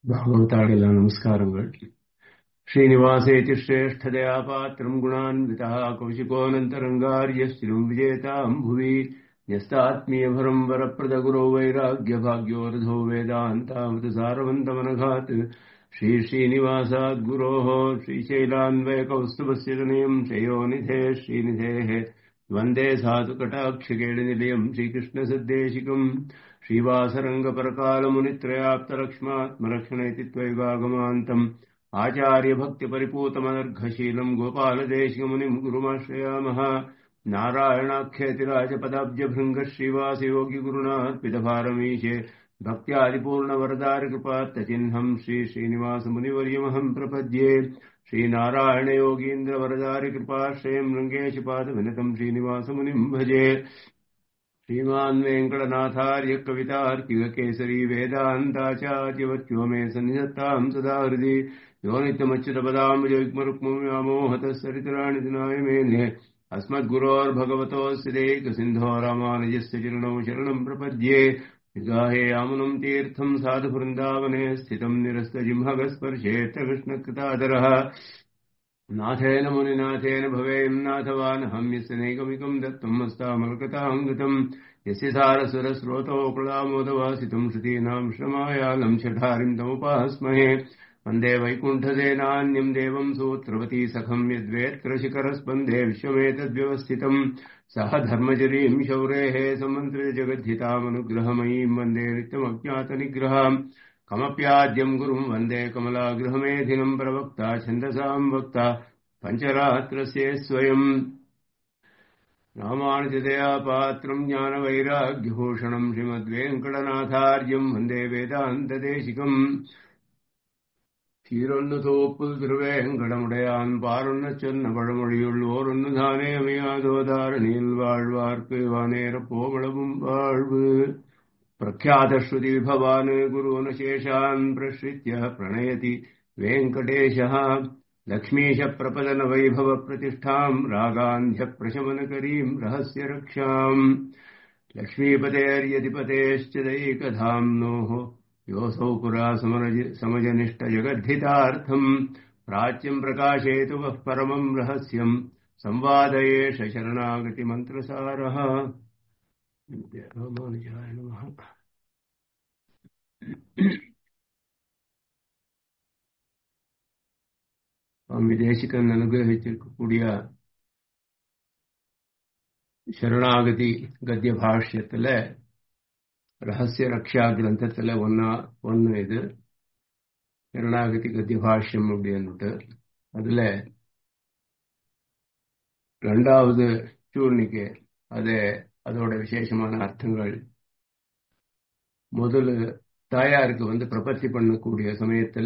ಭಾಗವತಾಳೆಲ್ಲ ನಮಸ್ಕಾರಗಳು ಶ್ರೀನಿವಾಸೇತಿ ಶ್ರೇಷ್ಠದಯಾ ಪಾತ್ರಂ ಗುಣಾನ್ವಿತಃ ಕೌಶಿಕೋನಂತರಂಗಾರ್ಯಶ್ಚಿರಂ ವಿಜೇತಾಂ ಭುವಿ ನ್ಯಸ್ತಾತ್ಮೀಯಭರಂ ವರಪ್ರದಗುರೋ ವೈರಾಗ್ಯಭಾಗ್ಯೋರಧೋ ವೇದಾಂತಾಮೃತ ಸಾರವಂತಮನಘಾತ್ ಶ್ರೀ ಶ್ರೀನಿವಾಸಾದ್ಗುರೋः श्रीशैलान्वयकौस्तुभस्य जनयम् शयोनिधे श्रीनिधेः वन्दे साधु कटाक्षकेणिनिलयम् श्रीकृष्णसद्देशिकम् श्रीवासरङ्गपरकालमुनित्रयाप्तलक्ष्मात्मरक्षण इति त्वैवागमान्तम् आचार्यभक्तिपरिपूतमनर्घशीलम् गोपालदेशिकमुनिम् गुरुमाश्रयामः नारायणाख्यतिराजपदाब्जभृङ्गः श्रीवासयोगिगुरुणार्पितभारमीशे भक्त्यादिपूर्णवरदारिकृपात्तचिह्नम् श्री श्रीनिवासमुनिवर्यमहम् प्रपद्ये श्रीनारायणयोगीन्द्रवरदारिकृपाश्रयम् रङ्गेशपादविनतम् श्रीनिवासमुनिम् भजे श्रीमान् वेङ्कटनाथार्य कवितार्किककेसरी वेदान्ताचार्यवच्यो मे सन्निधत्ताम् सदा हृदि यो नित्यमच्युतपदाम्बुजयुग्मरुक्मव्यामोहतः सरितराणि दिनाय मेने अस्मद्गुरोर्भगवतोऽस्य देकसिन्धो रामानुजस्य चरणौ शरणम् प्रपद्ये विगाहे यामुनम् तीर्थम् साधुवृन्दावने स्थितम् निरस्तजिह्मगस्पर्शेऽत्र कृष्णकृतादरः नाथेन मुनिनाथेन भवेयम् नाथवानहम् यस्य नैकमिकम् दत्तम् हस्तामल्कताम् गतम् यस्य सारसुरस्रोतो प्रदामोदवासितम् श्रुतीनाम् श्रमायालम् शठारिम् तमुपास्महे वन्दे वैकुण्ठसेनान्यम् देवम् सूत्रवती सखम् यद्वेत्र शिखरस्पन्दे विश्वमेतद्व्यवस्थितम् सह धर्मचरीम् शौरेः समन्त्रितजगद्धितामनुग्रहमयीम् वन्दे नित्यमज्ञातनिग्रहाम् कमप्याद्यम् गुरुम् वन्दे कमलागृहमेधिनम् प्रवक्ता छन्दसाम् वक्ता पञ्चरात्रस्य स्वयम् रामानुजदया पात्रम् ज्ञानवैराग्यभूषणम् श्रीमद्वेङ्कटनाथार्यम् वन्दे वेदान्तदेशिकम् சீரொன்னு தோப்புல் திருவேங்கடமுடையான் பாரொன்ன சொன்ன பழமொழியுள் ஓரொன்னு தானே அமையாதோதாரணியில் வாழ்வார்க்கு வானேர போவளவும் வாழ்வு प्रख्यातश्रुति विभवान् गुरून् शेषान् प्रश्रित्य प्रणयति वेङ्कटेशः लक्ष्मीशप्रपदनवैभवप्रतिष्ठाम् रागान्ध्यप्रशमनकरीम् रहस्यरक्षाम् लक्ष्मीपतेर्यतिपतेश्च दैकधाम्नोः योऽसौ पुरा समजनिष्ठजगद्धितार्थम् प्राच्यम् प्रकाशयतु वः परमम् रहस्यम् संवादयेष शरणागतिमन्त्रसारः ராமானுஜாய நம சுவாமி தேசிகன் அனுகிரகிச்சிருக்கக்கூடிய சரணாகதி கத்திய பாஷ்யத்துல ரகசிய ரக்ஷா கிரந்தத்துல ஒன்னா ஒன்னு இது சரணாகதி கத்திய பாஷ்யம் அப்படின்னுட்டு அதுல ரெண்டாவது சூழ்நிக்கை அது அதோட விசேஷமான அர்த்தங்கள் முதல்ல தாயாருக்கு வந்து பிரபத்தி பண்ணக்கூடிய சமயத்துல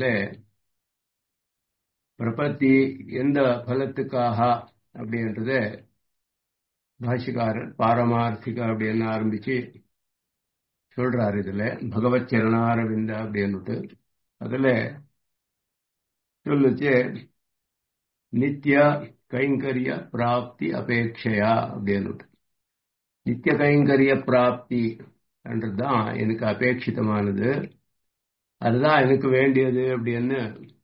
பிரபத்தி எந்த பலத்துக்காக அப்படின்றத பாஷிகாரர் பாரமார்த்திக அப்படின்னு ஆரம்பிச்சு சொல்றாரு இதுல பகவத் சரணாரவிந்த அப்படின்னுட்டு அதுல சொல்லுச்சு நித்ய கைங்கரிய பிராப்தி அபேட்சையா அப்படின்னுட்டு நித்திய கைங்கரிய பிராப்தி என்றதுதான் எனக்கு அபேட்சிதமானது அதுதான் எனக்கு வேண்டியது அப்படின்னு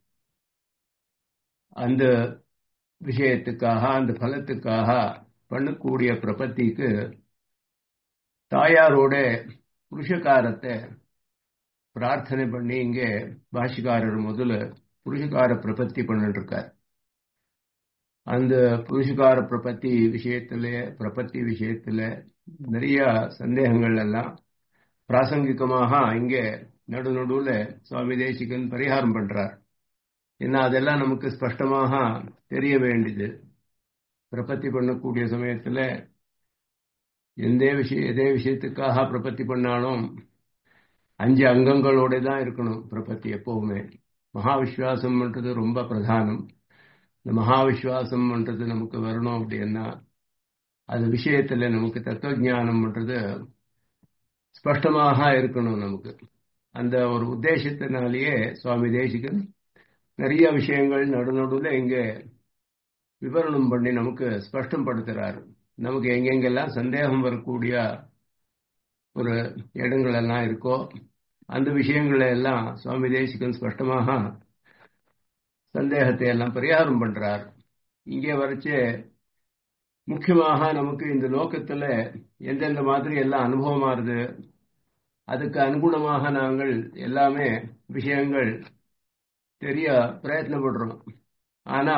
அந்த விஷயத்துக்காக அந்த பலத்துக்காக பண்ணக்கூடிய பிரபத்திக்கு தாயாரோட புருஷகாரத்தை பிரார்த்தனை பண்ணி இங்கே பாஷிகாரர் முதல்ல புருஷகார பிரபத்தி பண்ணிட்டு இருக்கார் அந்த புருஷகார பிரபத்தி விஷயத்துல பிரபத்தி விஷயத்துல நிறைய சந்தேகங்கள் எல்லாம் பிராசங்கிகமாக இங்கே நடு நடுவுல சுவாமி தேசிகன் பரிகாரம் பண்றார் ஏன்னா அதெல்லாம் நமக்கு ஸ்பஷ்டமாக தெரிய வேண்டியது பிரபத்தி பண்ணக்கூடிய சமயத்துல எந்த விஷயம் எதே விஷயத்துக்காக பிரபத்தி பண்ணாலும் அஞ்சு அங்கங்களோட தான் இருக்கணும் பிரபத்தி எப்பவுமே மகா விஸ்வாசம்ன்றது ரொம்ப பிரதானம் இந்த மகா விஸ்வாசம்ன்றது நமக்கு வரணும் அப்படின்னா அது விஷயத்துல நமக்கு தத்துவ ஜானம்ன்றது ஸ்பஷ்டமாக இருக்கணும் நமக்கு அந்த ஒரு உத்தேசத்தினாலேயே சுவாமி தேசிகன் நிறைய விஷயங்கள் நடுநடுவில் இங்க விவரணம் பண்ணி நமக்கு ஸ்பஷ்டம் படுத்துறாரு நமக்கு எங்கெங்கெல்லாம் சந்தேகம் வரக்கூடிய ஒரு இடங்கள் எல்லாம் இருக்கோ அந்த விஷயங்களை எல்லாம் சுவாமி தேசிகன் ஸ்பஷ்டமாக சந்தேகத்தை எல்லாம் பரிகாரம் பண்றார் இங்கே வரைச்சே முக்கியமாக நமக்கு இந்த லோகத்துல எந்தெந்த மாதிரி எல்லாம் அனுபவமாறுது அதுக்கு அனுகுணமாக நாங்கள் எல்லாமே விஷயங்கள் தெரிய பிரயத்னப்படுறோம் ஆனா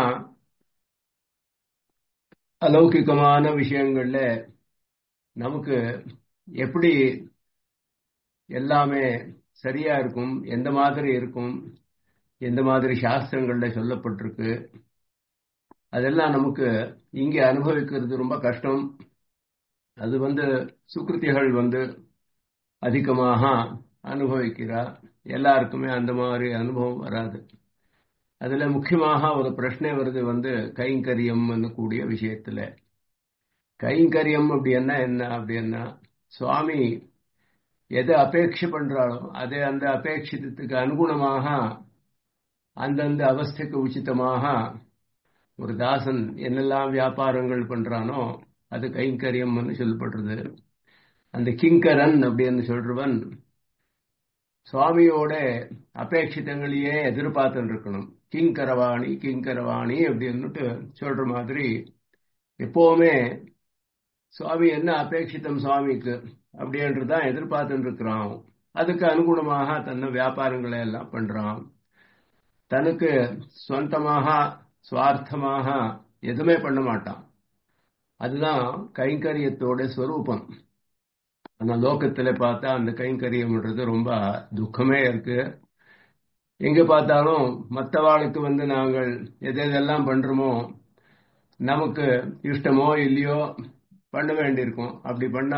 அலௌகிகமான விஷயங்கள்ல நமக்கு எப்படி எல்லாமே சரியா இருக்கும் எந்த மாதிரி இருக்கும் எந்த மாதிரி சாஸ்திரங்கள்ல சொல்லப்பட்டிருக்கு அதெல்லாம் நமக்கு இங்கே அனுபவிக்கிறது ரொம்ப கஷ்டம் அது வந்து சுக்கிருத்திகள் வந்து அதிகமாக அனுபவிக்கிறா எல்லாருக்குமே அந்த மாதிரி அனுபவம் வராது அதுல முக்கியமாக ஒரு பிரச்சனை வருது வந்து கைங்கரியம் கூடிய விஷயத்துல கைங்கரியம் அப்படின்னா என்ன அப்படின்னா சுவாமி எதை அபேட்சை பண்றாளோ அதை அந்த அபேட்சித்தத்துக்கு அனுகுணமாக அந்தந்த அவஸ்தைக்கு உச்சிதமாக ஒரு தாசன் என்னெல்லாம் வியாபாரங்கள் பண்றானோ அது கைங்கரியம்னு சொல்லப்படுறது அந்த கிங்கரன் அப்படின்னு சொல்றவன் சுவாமியோட அபேட்சிதங்களையே எதிர்பார்த்துட்டு இருக்கணும் கிங்கரவாணி கிங்கரவாணி அப்படின்னுட்டு சொல்ற மாதிரி எப்பவுமே சுவாமி என்ன அபேட்சித்தம் சுவாமிக்கு அப்படின்றதான் எதிர்பார்த்துட்டு இருக்கிறான் அதுக்கு அனுகுணமாக தன்னை வியாபாரங்களை எல்லாம் பண்றான் தனக்கு சொந்தமாக சுவார்த்தமாக எதுவுமே பண்ண மாட்டான் அதுதான் கைங்கரியத்தோட ஸ்வரூபம் ஆனா லோகத்துல பார்த்தா அந்த கைங்கரியம்ன்றது ரொம்ப துக்கமே இருக்கு எங்க பார்த்தாலும் மற்றவாளுக்கு வந்து நாங்கள் எது எதெல்லாம் பண்றோமோ நமக்கு இஷ்டமோ இல்லையோ பண்ண வேண்டியிருக்கும் அப்படி பண்ணா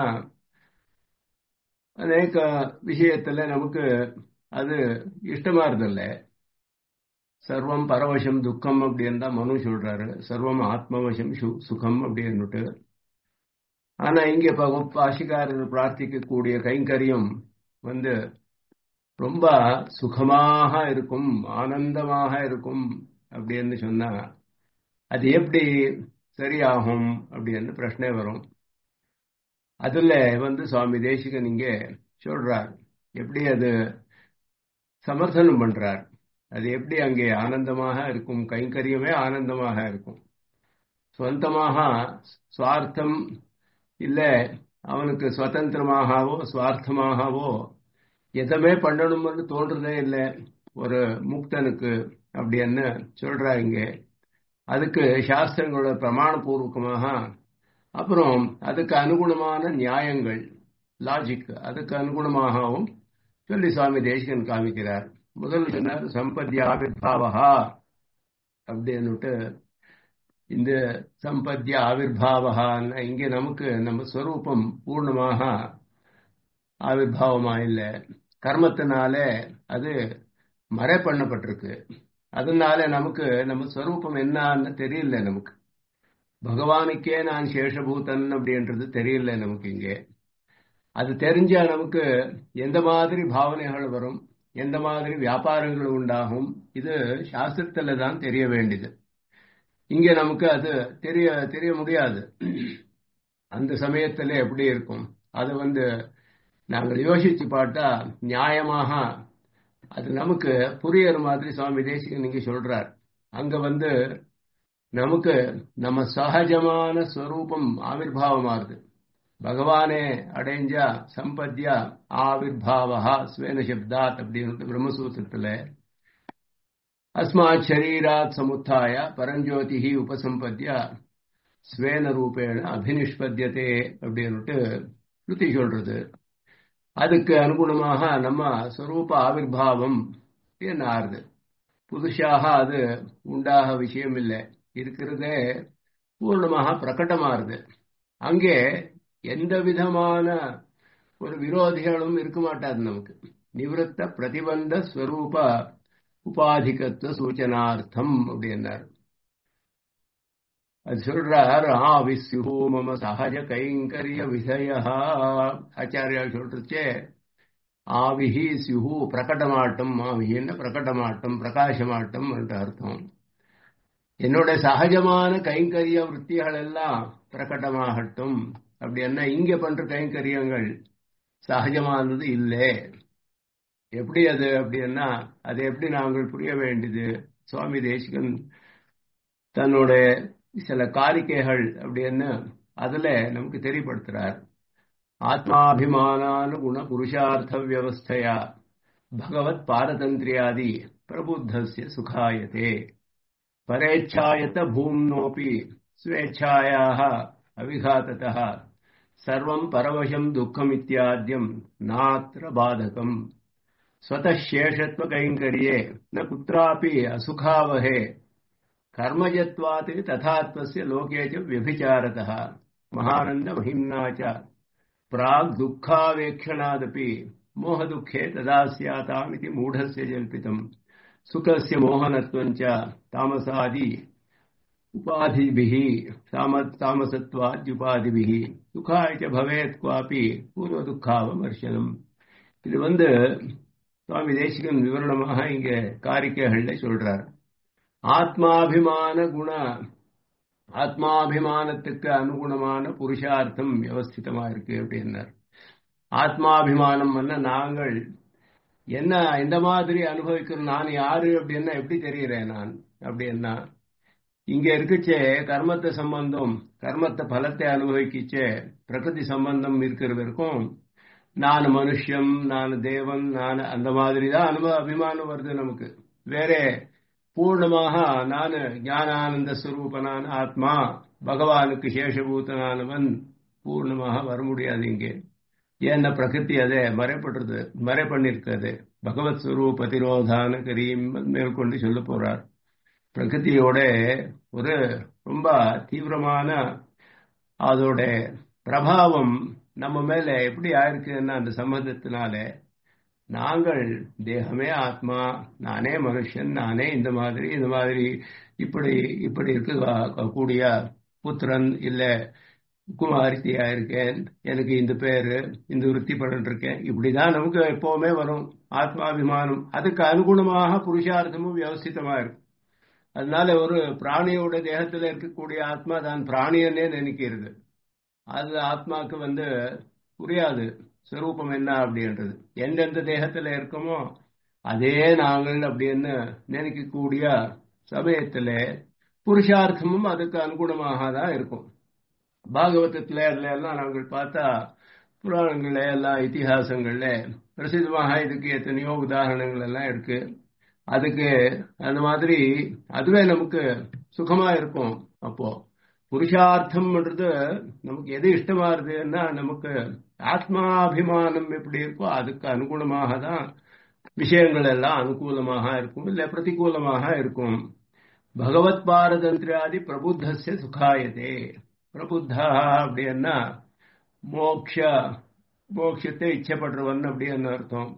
அநேக விஷயத்துல நமக்கு அது இஷ்டமா இருதில்ல சர்வம் பரவசம் துக்கம் அப்படின்னு தான் மனு சொல்றாரு சர்வம் ஆத்மவசம் சுகம் அப்படின்னுட்டு ஆனா இங்க பாஷிகாரர் பிரார்த்திக்கக்கூடிய கைங்கரியம் வந்து ரொம்ப சுகமாக இருக்கும் ஆனந்தமாக இருக்கும் அப்படின்னு சொன்னா அது எப்படி சரியாகும் அப்படின்னு பிரச்சனை வரும் அதுல வந்து சுவாமி தேசிகன் இங்க சொல்றார் எப்படி அது சமர்த்தனம் பண்றார் அது எப்படி அங்கே ஆனந்தமாக இருக்கும் கைங்கரியமே ஆனந்தமாக இருக்கும் சொந்தமாக சுவார்த்தம் இல்ல அவனுக்கு சுதந்திரமாகவோ சுவார்த்தமாகவோ எதுவுமே பண்ணணும்னு தோன்றதே இல்லை ஒரு முக்தனுக்கு அப்படின்னு சொல்றா இங்க அதுக்கு சாஸ்திரங்களோட பிரமாணபூர்வகமாக அப்புறம் அதுக்கு அனுகுணமான நியாயங்கள் லாஜிக் அதுக்கு அனுகுணமாகவும் சொல்லி சுவாமி தேசிகன் காமிக்கிறார் முதல் சொன்னார் சம்பத்யாவிர்பாவகா அப்படின்னுட்டு இந்த சம்பத்திய ஆவிர்பாவகான்னு இங்க நமக்கு நம்ம ஸ்வரூபம் பூர்ணமாக ஆவிர்வாவமா இல்லை கர்மத்தினால அது மறை பண்ணப்பட்டிருக்கு அதனால நமக்கு நம்ம ஸ்வரூபம் என்னன்னு தெரியல நமக்கு பகவானுக்கே நான் சேஷபூதன் அப்படின்றது தெரியல நமக்கு இங்கே அது தெரிஞ்சா நமக்கு எந்த மாதிரி பாவனைகள் வரும் எந்த மாதிரி வியாபாரங்கள் உண்டாகும் இது சாஸ்திரத்துல தான் தெரிய வேண்டியது இங்க நமக்கு அது தெரிய தெரிய முடியாது அந்த சமயத்துல எப்படி இருக்கும் அது வந்து நாங்கள் யோசிச்சு பார்த்தா நியாயமாக அது நமக்கு புரியற மாதிரி சுவாமி தேசிகன் நீங்க சொல்றார் அங்க வந்து நமக்கு நம்ம சகஜமான ஸ்வரூபம் ஆவிர்வாவமாகுது பகவானே அடைஞ்சா சம்பத்தியா ஆவிர்பாவா ஸ்வேன சப்தாத் அப்படின்னு பிரம்மசூத்திரத்துல அஸ்மாத் சரீராத் சமுத்தாய பரஞ்சோதிஹி உபசம்பத்தியா ஸ்வேன ரூபேண அபினிஷ்பத்தியதே அப்படின்னுட்டு ஸ்ருதி சொல்றது அதுக்கு அனுகுணமாக நம்ம ஸ்வரூப ஆவிர்வாவம் என்ன ஆறுது புதுசாக அது உண்டாக விஷயம் இல்லை இருக்கிறதே பூர்ணமாக பிரகட்டமாறுது அங்கே எந்த விதமான ஒரு விரோதிகளும் இருக்க மாட்டாது நமக்கு நிவத்த பிரதிபந்த ஸ்வரூப உபாதிகத்துவ சூச்சனார்த்தம் அப்படின்னார் அது சொல்றார் ஆவிஸ்யு மம சகஜ கைங்கரிய விசய ஆச்சாரியா சொல்றச்சே ஆவிஹி சியு பிரகடமாட்டம் ஆவின்னு பிரகடமாட்டம் பிரகாசமாட்டம் என்ற அர்த்தம் என்னோட சகஜமான கைங்கரிய விற்த்திகள் எல்லாம் பிரகடமாகட்டும் அப்படி என்ன இங்க பண்ற கைங்கரியங்கள் சகஜமானது இல்லை எப்படி அது அப்படின்னா அது எப்படி நாங்கள் புரிய வேண்டியது சுவாமி தேசிகன் தன்னோட சில காரிக்கைகள் அப்படின்னு அதுல நமக்கு தெரியப்படுத்துறார் ஆத்மாபிமானானுகுண புருஷார்த்த வியவஸ்தையா பகவத் பாரதந்திரியாதி பிரபுத்தஸ்ய சுகாயதே பரேச்சாயத்த பூம்னோபி ஸ்வேச்சாயாக அவிகாத்ததः सर्वं परवशं दुःखमित्याद्यं नात्र बाधकम् स्वतः शेषत्वकैङ्कर्ये न कुत्रापि असुखावहे कर्मजत्वात् तथात्मस्य लोके च व्यभिचारतः महानन्दमहिम्ना च प्राग्दुःखावेक्षणादपि मोहदुःखे तदा स्यातामिति मूढस्य जल्पितम् सुखस्य मोहनत्वम् च तामसादि उपाधिभिः தாமசத்வாத்யுபாதிபிः சுகாய ச பவேத் குவாபி பூர்வ துக்காவமர்சனம் இது வந்து சுவாமி தேசிகன் விவரணமாக இங்க காரிக்கைகள்ல சொல்றார் ஆத்மாபிமான குண ஆத்மாபிமானத்துக்கு அனுகுணமான புருஷார்த்தம் வியவஸ்திதமா இருக்கு அப்படின்னார் ஆத்மாபிமானம் நாங்கள் என்ன இந்த மாதிரி அனுபவிக்கிறோம் நான் யாரு அப்படின்னா எப்படி தெரிகிறேன் நான் அப்படின்னா இங்க இருக்குச்சே கர்மத்தை சம்பந்தம் கர்மத்தை பலத்தை அனுபவிக்கிச்சே பிரகிருதி சம்பந்தம் இருக்கிற வரைக்கும் நான் மனுஷன் நான் தேவன் நான் அந்த மாதிரி தான் அனுபவ அபிமானம் வருது நமக்கு வேற பூர்ணமாக நான் ஞானானந்த ஸ்வரூபனான ஆத்மா பகவானுக்கு சேஷபூதனானவன் பூர்ணமாக வர முடியாது இங்கே ஏன்னா பிரகிருதி அதை மறைப்படுறது மறை பண்ணிருக்கிறது பகவத் ஸ்வரூப திரோதான கரீம் மேற்கொண்டு சொல்ல போறார் பிரகிருதியோட ஒரு ரொம்ப தீவிரமான அதோட பிரபாவம் நம்ம மேல எப்படி ஆயிருக்குன்னா அந்த சம்பந்தத்தினால நாங்கள் தேகமே ஆத்மா நானே மனுஷன் நானே இந்த மாதிரி இந்த மாதிரி இப்படி இப்படி இருக்க கூடிய புத்திரன் இல்ல குமாரித்தியா இருக்கேன் எனக்கு இந்த பேரு இந்த விருத்தி படம் இருக்கேன் இப்படிதான் நமக்கு எப்பவுமே வரும் ஆத்மாபிமானம் அதுக்கு அனுகுணமாக புருஷார்த்தமும் வியவஸ்திதமா இருக்கும் அதனால ஒரு பிராணியோட தேகத்துல இருக்கக்கூடிய ஆத்மா தான் பிராணியன்னே நினைக்கிறது அது ஆத்மாக்கு வந்து புரியாது ஸ்வரூபம் என்ன அப்படின்றது எந்தெந்த தேகத்துல இருக்கமோ அதே நாங்கள் அப்படின்னு நினைக்கக்கூடிய சமயத்துல புருஷார்த்தமும் அதுக்கு அனுகுணமாக தான் இருக்கும் பாகவதத்துல அதுல எல்லாம் நாங்கள் பார்த்தா புராணங்கள்ல எல்லாம் இத்திஹாசங்கள்ல பிரசித்தமாக இதுக்கு எத்தனையோ உதாரணங்கள் எல்லாம் இருக்கு அதுக்கு அந்த மாதிரி அதுவே நமக்கு சுகமா இருக்கும் அப்போ புருஷார்த்தம்ன்றது நமக்கு எது இஷ்டமா இருக்குன்னா நமக்கு ஆத்மாபிமானம் எப்படி இருக்கோ அதுக்கு அனுகுணமாக தான் விஷயங்கள் எல்லாம் அனுகூலமாக இருக்கும் இல்ல பிரதிகூலமாக இருக்கும் பகவத் பாரதந்திரியாதி பிரபுத்தசிய சுகாயதே பிரபுத்தா அப்படின்னா மோக்ஷ மோட்சத்தை இச்சப்படுறவன் அப்படின்னு அர்த்தம்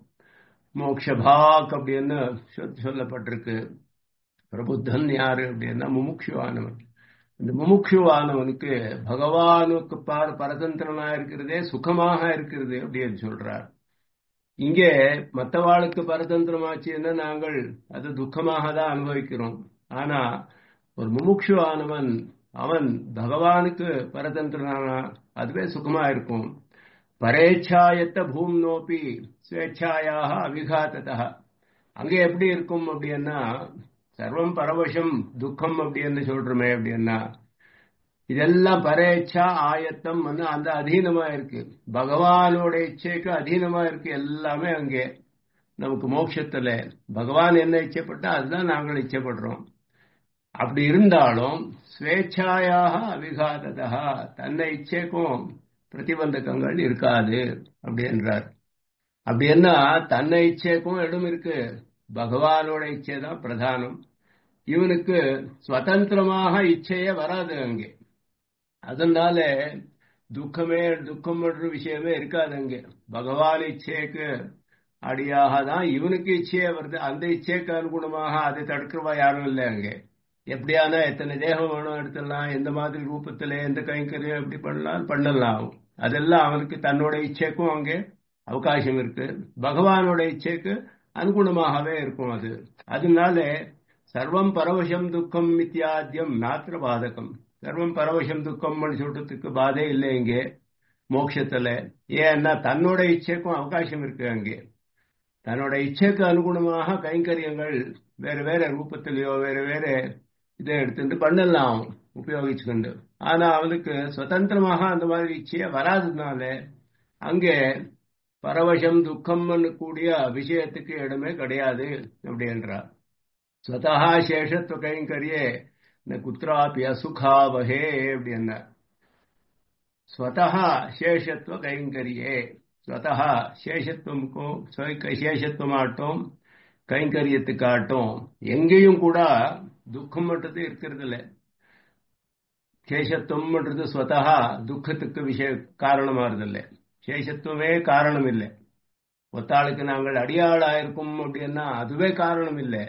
மோக்ஷபாக் அப்படின்னு சொல்லப்பட்டிருக்கு பிரபுத்தன் யாரு அப்படின்னா முமுட்சுவானவன் இந்த முமுட்சுவானவனுக்கு பகவானுக்கு பார் பரதந்திரனா இருக்கிறதே சுகமாக இருக்கிறது அப்படின்னு சொல்றார் இங்கே மற்றவாளுக்கு பரதந்திரமாச்சுன்னா நாங்கள் அது துக்கமாக தான் அனுபவிக்கிறோம் ஆனா ஒரு முமுட்சுவானவன் அவன் பகவானுக்கு பரதந்திரனானா அதுவே சுகமா இருக்கும் பரேச்சாயத்த பூம்னோப்பி ஸ்வேச்சாயாக அவிகாத்ததா அங்கே எப்படி இருக்கும் அப்படின்னா சர்வம் பரவசம் துக்கம் அப்படின்னு சொல்றோமே அப்படின்னா இதெல்லாம் பரேச்சா ஆயத்தம் வந்து அந்த அதீனமா இருக்கு பகவானோட இச்சைக்கு அதீனமா இருக்கு எல்லாமே அங்கே நமக்கு மோட்சத்துல பகவான் என்ன இச்சைப்பட்டா அதுதான் நாங்கள் இச்சைப்படுறோம் அப்படி இருந்தாலும் ஸ்வேச்சாயாக அவிகாததா தன்னை இச்சைக்கும் பிரதிபந்தகங்கள் இருக்காது அப்படி என்றார் அப்படி என்ன தன்னை இச்சைக்கும் இடம் இருக்கு பகவானோட இச்சை தான் பிரதானம் இவனுக்கு சுதந்திரமாக இச்சையே வராது அங்கே அதனால துக்கமே துக்கம் விஷயமே இருக்காது அங்கே பகவான் இச்சைக்கு அடியாக தான் இவனுக்கு இச்சையே வருது அந்த இச்சைக்கு அனுகுணமாக அதை தடுக்கிறவா யாரும் இல்லை அங்கே எப்படியானா எத்தனை தேகம் வேணும் எடுத்துடலாம் எந்த மாதிரி ரூபத்துல எந்த கைங்கரியம் எப்படி பண்ணலாம் பண்ணலாம் அதெல்லாம் அவனுக்கு தன்னோட இச்சைக்கும் அங்கே அவகாசம் இருக்கு பகவானோட இச்சைக்கு அனுகுணமாகவே இருக்கும் அது அதனால சர்வம் பரவசம் துக்கம் மித்தியாத்தியம் நாத்திர பாதகம் சர்வம் பரவசம் துக்கம் சொல்றதுக்கு பாதே இல்லை இங்கே மோட்சத்துல ஏன்னா தன்னோட இச்சைக்கும் அவகாசம் இருக்கு அங்கே தன்னோட இச்சைக்கு அனுகுணமாக கைங்கரியங்கள் வேற வேற ரூபத்திலேயோ வேற வேற இதை எடுத்துட்டு பண்ணலாம் உபயோகிச்சுக்கொண்டு ஆனா அவனுக்கு சுதந்திரமாக அந்த மாதிரி இச்சையே வராததுனால அங்கே பரவசம் துக்கம்னு கூடிய விஷயத்துக்கு இடமே கிடையாது அப்படின்றார் ஸ்வதா சேஷத்துவ கைங்கரியே குத்ராபி அசுகாவகே அப்படின்னா ஸ்வதா சேஷத்துவ கைங்கரியே ஸ்வதா சேஷத்துவமுக்கும் சேஷத்துவமாட்டும் கைங்கரியத்துக்காட்டும் எங்கேயும் கூட துக்கம்ன்றது இருக்கிறது இல்லை சேஷத்துவம்ன்றது ஸ்வதா துக்கத்துக்கு விஷய காரணமாறதில்லை சேஷத்துவமே காரணம் இல்லை ஒத்தாளுக்கு நாங்கள் அடியாளாயிருக்கும் அப்படின்னா அதுவே காரணம் இல்லை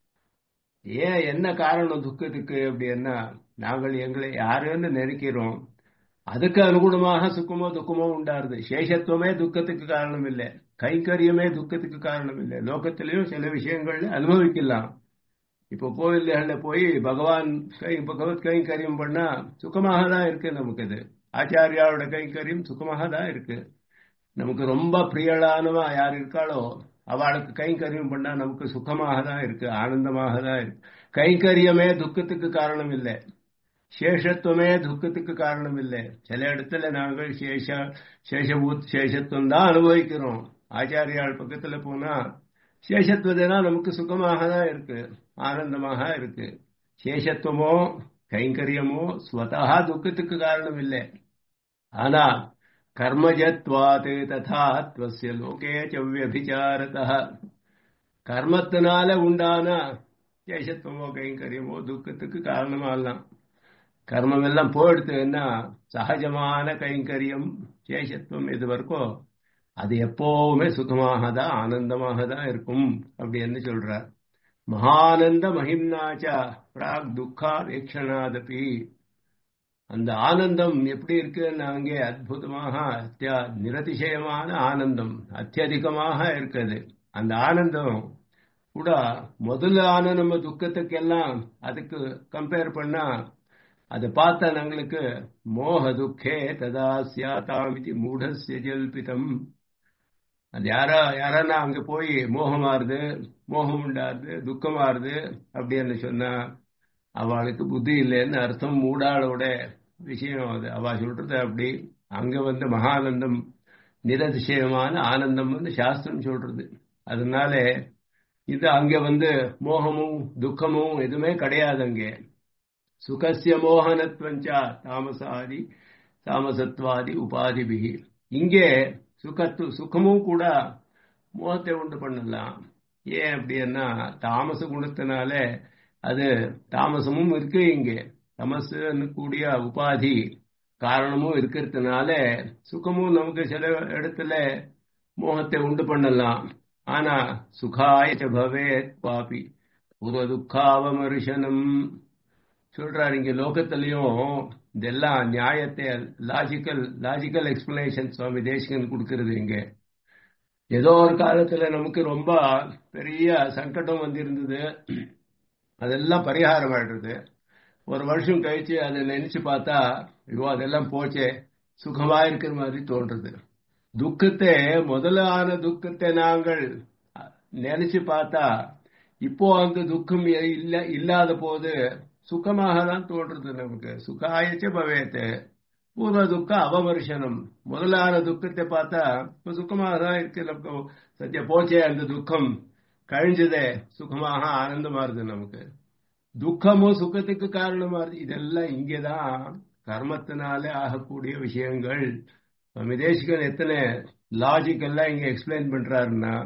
ஏன் என்ன காரணம் துக்கத்துக்கு அப்படின்னா நாங்கள் எங்களை யாருன்னு நினைக்கிறோம் அதுக்கு அனுகுணமாக சுக்கமோ துக்கமோ உண்டாருது சேஷத்துவமே துக்கத்துக்கு காரணம் இல்லை கைங்கரியமே துக்கத்துக்கு காரணம் இல்லை லோகத்திலையும் சில விஷயங்கள் அனுபவிக்கலாம் இப்போ கோவில்களில் போய் பகவான் கை பகவத் கைங்கரியம் பண்ணா சுகமாக தான் இருக்கு நமக்கு இது ஆச்சாரியாவோட கைங்கரியம் சுகமாக தான் இருக்கு நமக்கு ரொம்ப பிரியலானவா யார் இருக்காளோ அவளுக்கு கைங்கரியம் பண்ணா நமக்கு சுகமாக தான் இருக்கு ஆனந்தமாக தான் இருக்கு கைங்கரியமே துக்கத்துக்கு காரணம் இல்லை சேஷத்துவமே துக்கத்துக்கு காரணம் இல்லை சில இடத்துல நாங்கள் சேஷ சேஷபூத் சேஷத்துவம் தான் அனுபவிக்கிறோம் ஆச்சாரியால் பக்கத்துல போனா சேஷத்துவதுனா நமக்கு சுகமாக தான் இருக்கு ஆனந்தமாக இருக்கு சேஷத்துவமோ கைங்கரியமோ ஸ்வதா துக்கத்துக்கு காரணம் இல்லை ஆனா கர்மஜத்வாத் ததா துவசிய லோகே சவ்யபிச்சாரத கர்மத்தினால உண்டான சேஷத்துவமோ கைங்கரியமோ துக்கத்துக்கு காரணமாகலாம் கர்மம் எல்லாம் போயிடுத்துன்னா சகஜமான கைங்கரியம் சேஷத்துவம் இது வரைக்கும் அது எப்பவுமே சுகமாக தான் ஆனந்தமாக தான் இருக்கும் அப்படின்னு சொல்றார் மகானந்த மகிம்னாச்சா பிராக் துக்கா வேக்ஷனாதபி அந்த ஆனந்தம் எப்படி இருக்குன்னு அங்கே அற்புதமாக அத்தியா நிரதிசயமான ஆனந்தம் அத்தியதிகமாக இருக்குது அந்த ஆனந்தம் கூட முதலான நம்ம துக்கத்துக்கெல்லாம் அதுக்கு கம்பேர் பண்ணா அதை பார்த்தா எங்களுக்கு மோக துக்கே ததா சியாதாம் இது மூடசிய ஜல்பிதம் அது யாரா யாரா அங்க போய் மோகமாறுது மோகம் உண்டாருது துக்கமாறுது அப்படின்னு சொன்னா அவளுக்கு புத்தி இல்லைன்னு அர்த்தம் மூடாளோட விஷயம் அது அவ சொல்றது அப்படி அங்க வந்து மகானந்தம் நிரதிசயமான ஆனந்தம் வந்து சாஸ்திரம் சொல்றது அதனால இது அங்க வந்து மோகமும் துக்கமும் எதுவுமே கிடையாது அங்கே சுகசிய மோகனத்வஞ்சா தாமசாதி தாமசத்வாதி உபாதிபிகி இங்கே சுகத்து சுகமும் கூட மோகத்தை உண்டு பண்ணலாம் ஏன் அப்படின்னா தாமச குணத்தினால அது தாமசமும் இருக்கு இங்கே தமசுன்னு கூடிய உபாதி காரணமும் இருக்கிறதுனால சுகமும் நமக்கு சில இடத்துல மோகத்தை உண்டு பண்ணலாம் ஆனா சுகாய பவே பாபி பூர்வ துக்காவமர்ஷனம் சொல்றாரு இங்க லோகத்திலையும் இதெல்லாம் நியாயத்தை logical logical explanation Swami Desikan கொடுக்கறது இங்க ஏதோ ஒரு காலத்துல நமக்கு ரொம்ப பெரிய சங்கடம் வந்திருந்தது அதெல்லாம் பரிகாரம் ஆயிடுறது ஒரு வருஷம் கழிச்சு அதை நினைச்சு பார்த்தா ஐயோ அதெல்லாம் போச்சே சுகமா இருக்கிற மாதிரி தோன்றது துக்கத்தை முதலான துக்கத்தை நாங்கள் நினைச்சு பார்த்தா இப்போ அந்த துக்கம் இல்ல இல்லாத போது சுகமாக தான் தோன்றது நமக்கு சுகாயச்ச பவேத்து பூர்வ துக்க அவமர்சனம் முதலான துக்கத்தை பார்த்தா இப்ப சுகமாக தான் இருக்கு நமக்கு சத்திய போச்சே அந்த துக்கம் கழிஞ்சதே சுகமாக ஆனந்தமா இருக்கு நமக்கு துக்கமும் சுகத்துக்கு காரணமா இருக்கு இதெல்லாம் இங்கேதான் கர்மத்தினாலே ஆகக்கூடிய விஷயங்கள் விதேசிகள் எத்தனை லாஜிக் எல்லாம் இங்க எக்ஸ்பிளைன் பண்றாருன்னா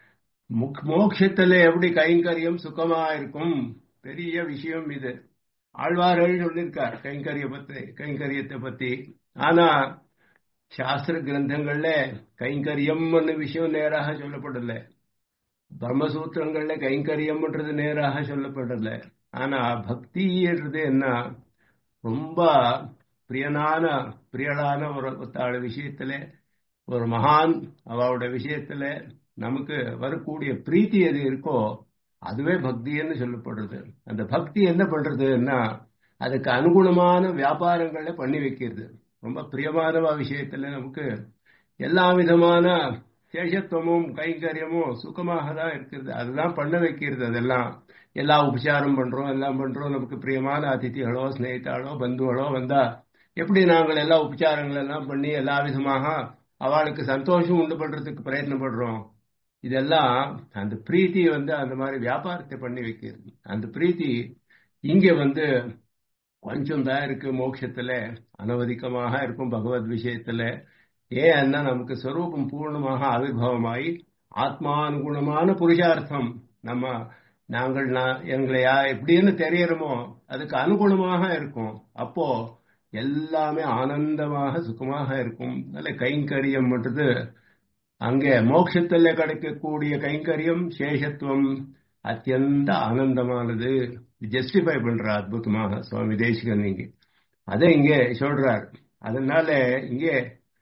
மோட்சத்துல எப்படி கைங்கரியம் சுகமா இருக்கும் பெரிய விஷயம் இது ஆழ்வார்கள் சொல்லியிருக்கார் கைங்கரிய பத்தி கைங்கரியத்தை பத்தி ஆனா சாஸ்திர கிரந்தங்கள்ல கைங்கரியம்னு விஷயம் நேராக சொல்லப்படல பிரம்மசூத்திரங்கள்ல கைங்கரியம்ன்றது நேராக சொல்லப்படல ஆனா பக்தின்றது என்ன ரொம்ப பிரியனான பிரியலான ஒரு ஒத்தாள விஷயத்துல ஒரு மகான் அவளோட விஷயத்துல நமக்கு வரக்கூடிய பிரீத்தி எது இருக்கோ அதுவே பக்தின்னு சொல்லப்படுறது அந்த பக்தி என்ன பண்றதுன்னா அதுக்கு அனுகுணமான வியாபாரங்களை பண்ணி வைக்கிறது ரொம்ப பிரியமான விஷயத்துல நமக்கு எல்லா விதமான சேஷத்துவமும் கைங்கரியமும் சுகமாக தான் இருக்கிறது அதுதான் பண்ண வைக்கிறது அதெல்லாம் எல்லா உபச்சாரம் பண்றோம் எல்லாம் பண்றோம் நமக்கு பிரியமான அதிதிகளோ ஸ்நேகிதாளோ பந்துகளோ வந்தா எப்படி நாங்கள் எல்லா உபச்சாரங்கள் எல்லாம் பண்ணி எல்லா விதமாக அவளுக்கு சந்தோஷம் உண்டு பண்றதுக்கு பிரயத்னப்படுறோம் இதெல்லாம் அந்த பிரீத்தி வந்து அந்த மாதிரி வியாபாரத்தை பண்ணி வைக்கிறது அந்த பிரீத்தி இங்க வந்து கொஞ்சம் தான் இருக்கு மோட்சத்துல அனவதிக்கமாக இருக்கும் பகவத் விஷயத்துல ஏன்னா நமக்கு ஸ்வரூபம் பூர்ணமாக ஆவிர்வாவமாயி ஆத்மானுகுணமான புருஷார்த்தம் நம்ம நாங்கள் எங்களையா எப்படின்னு தெரியறோமோ அதுக்கு அனுகுணமாக இருக்கும் அப்போ எல்லாமே ஆனந்தமாக சுகமாக இருக்கும் நல்ல கைங்கரியம் பண்றது அங்கே மோட்சத்துல கிடைக்கக்கூடிய கைங்கரியம் சேஷத்துவம் அத்தியந்த ஆனந்தமானது ஜஸ்டிஃபை பண்ற அற்புதமாக சுவாமி தேசிகன் இங்கே அதை இங்கே சொல்றார் அதனால இங்கே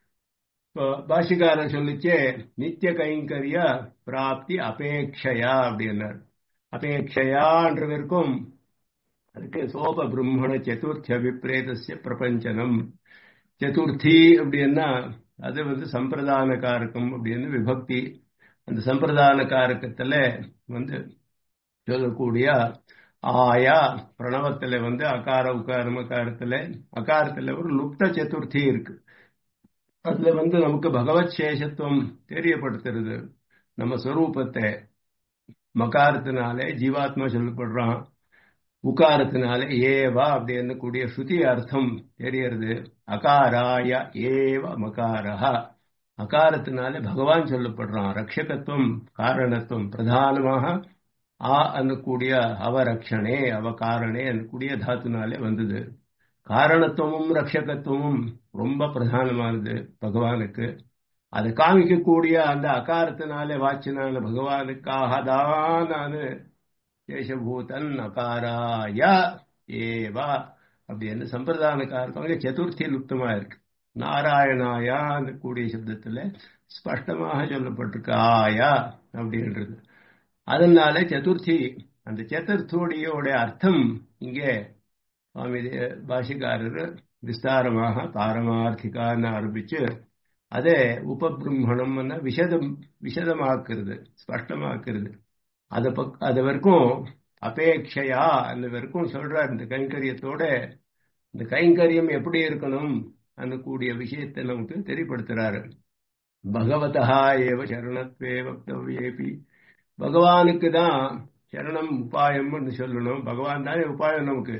பாஷிகாரர் சொல்லிச்சே நித்திய கைங்கரிய பிராப்தி அபேட்சையா அப்படின்னார் அபேட்சையான்றதற்கும் அதுக்கு சோப பிரம்மண சதுர்த்தி அபிப்பிரேதசிய பிரபஞ்சனம் சதுர்த்தி அப்படின்னா அது வந்து சம்பிரதான காரகம் அப்படின்னு விபக்தி அந்த சம்பிரதான காரகத்துல வந்து சொல்லக்கூடிய ஆயா பிரணவத்துல வந்து அகார உகாரம் அகாரத்துல அகாரத்துல ஒரு லுப்த சதுர்த்தி இருக்கு அதுல வந்து நமக்கு பகவத் சேஷத்துவம் தெரியப்படுத்துறது நம்ம ஸ்வரூபத்தை மகாரத்தினாலே ஜீவாத்மா சொல்லப்படுறான் உகாரத்தினால ஏவா அப்படின்னு கூடிய ஸ்ருதி அர்த்தம் தெரியறது அகாராய ஏவ மகாரஹா அகாரத்தினாலே பகவான் சொல்லப்படுறான் ரட்சகத்துவம் காரணத்துவம் பிரதானமாக ஆ ಅನ್ನக்கூடிய அவரக்ஷணே அவ காரணே ಅನ್ನக்கூடிய தாத்துனாலே வந்தது காரணத்துவமும் ரட்சகத்துவமும் ரொம்ப பிரதானமானது பகவானுக்கு அதை காமிக்கக்கூடிய அந்த அகாரத்தினாலே வாச்சினால பகவானுக்காக தான் நான் சேஷபூதன் அகாராய ஏவா அப்படின்னு சம்பிரதான காரகம் சதுர்த்தி லுப்தமா இருக்கு நாராயணாயா அந்த கூடிய சப்தத்துல ஸ்பஷ்டமாக சொல்லப்பட்டிருக்கு ஆயா அப்படின்றது அதனால சதுர்த்தி அந்த சதுர்த்தோடியோட அர்த்தம் இங்கே சுவாமி பாஷிக்காரர் விஸ்தாரமாக பாரமார்த்திகான்னு ஆரம்பிச்சு அதே உபபிரம்மணம்னா விஷதம் விஷதமாக்குறது ஸ்பஷ்டமாக்குறது அது பக் அது வரைக்கும் அபேட்சையா அந்த வரைக்கும் சொல்றார் இந்த கைங்கரியத்தோட இந்த கைங்கரியம் எப்படி இருக்கணும் அந்த கூடிய விஷயத்தை நமக்கு தெரியப்படுத்துறாரு பகவதா ஏவ சரணத்வே வக்தவ்யேபி பகவானுக்கு தான் சரணம் உபாயம்னு சொல்லணும் பகவான் தானே உபாயம் நமக்கு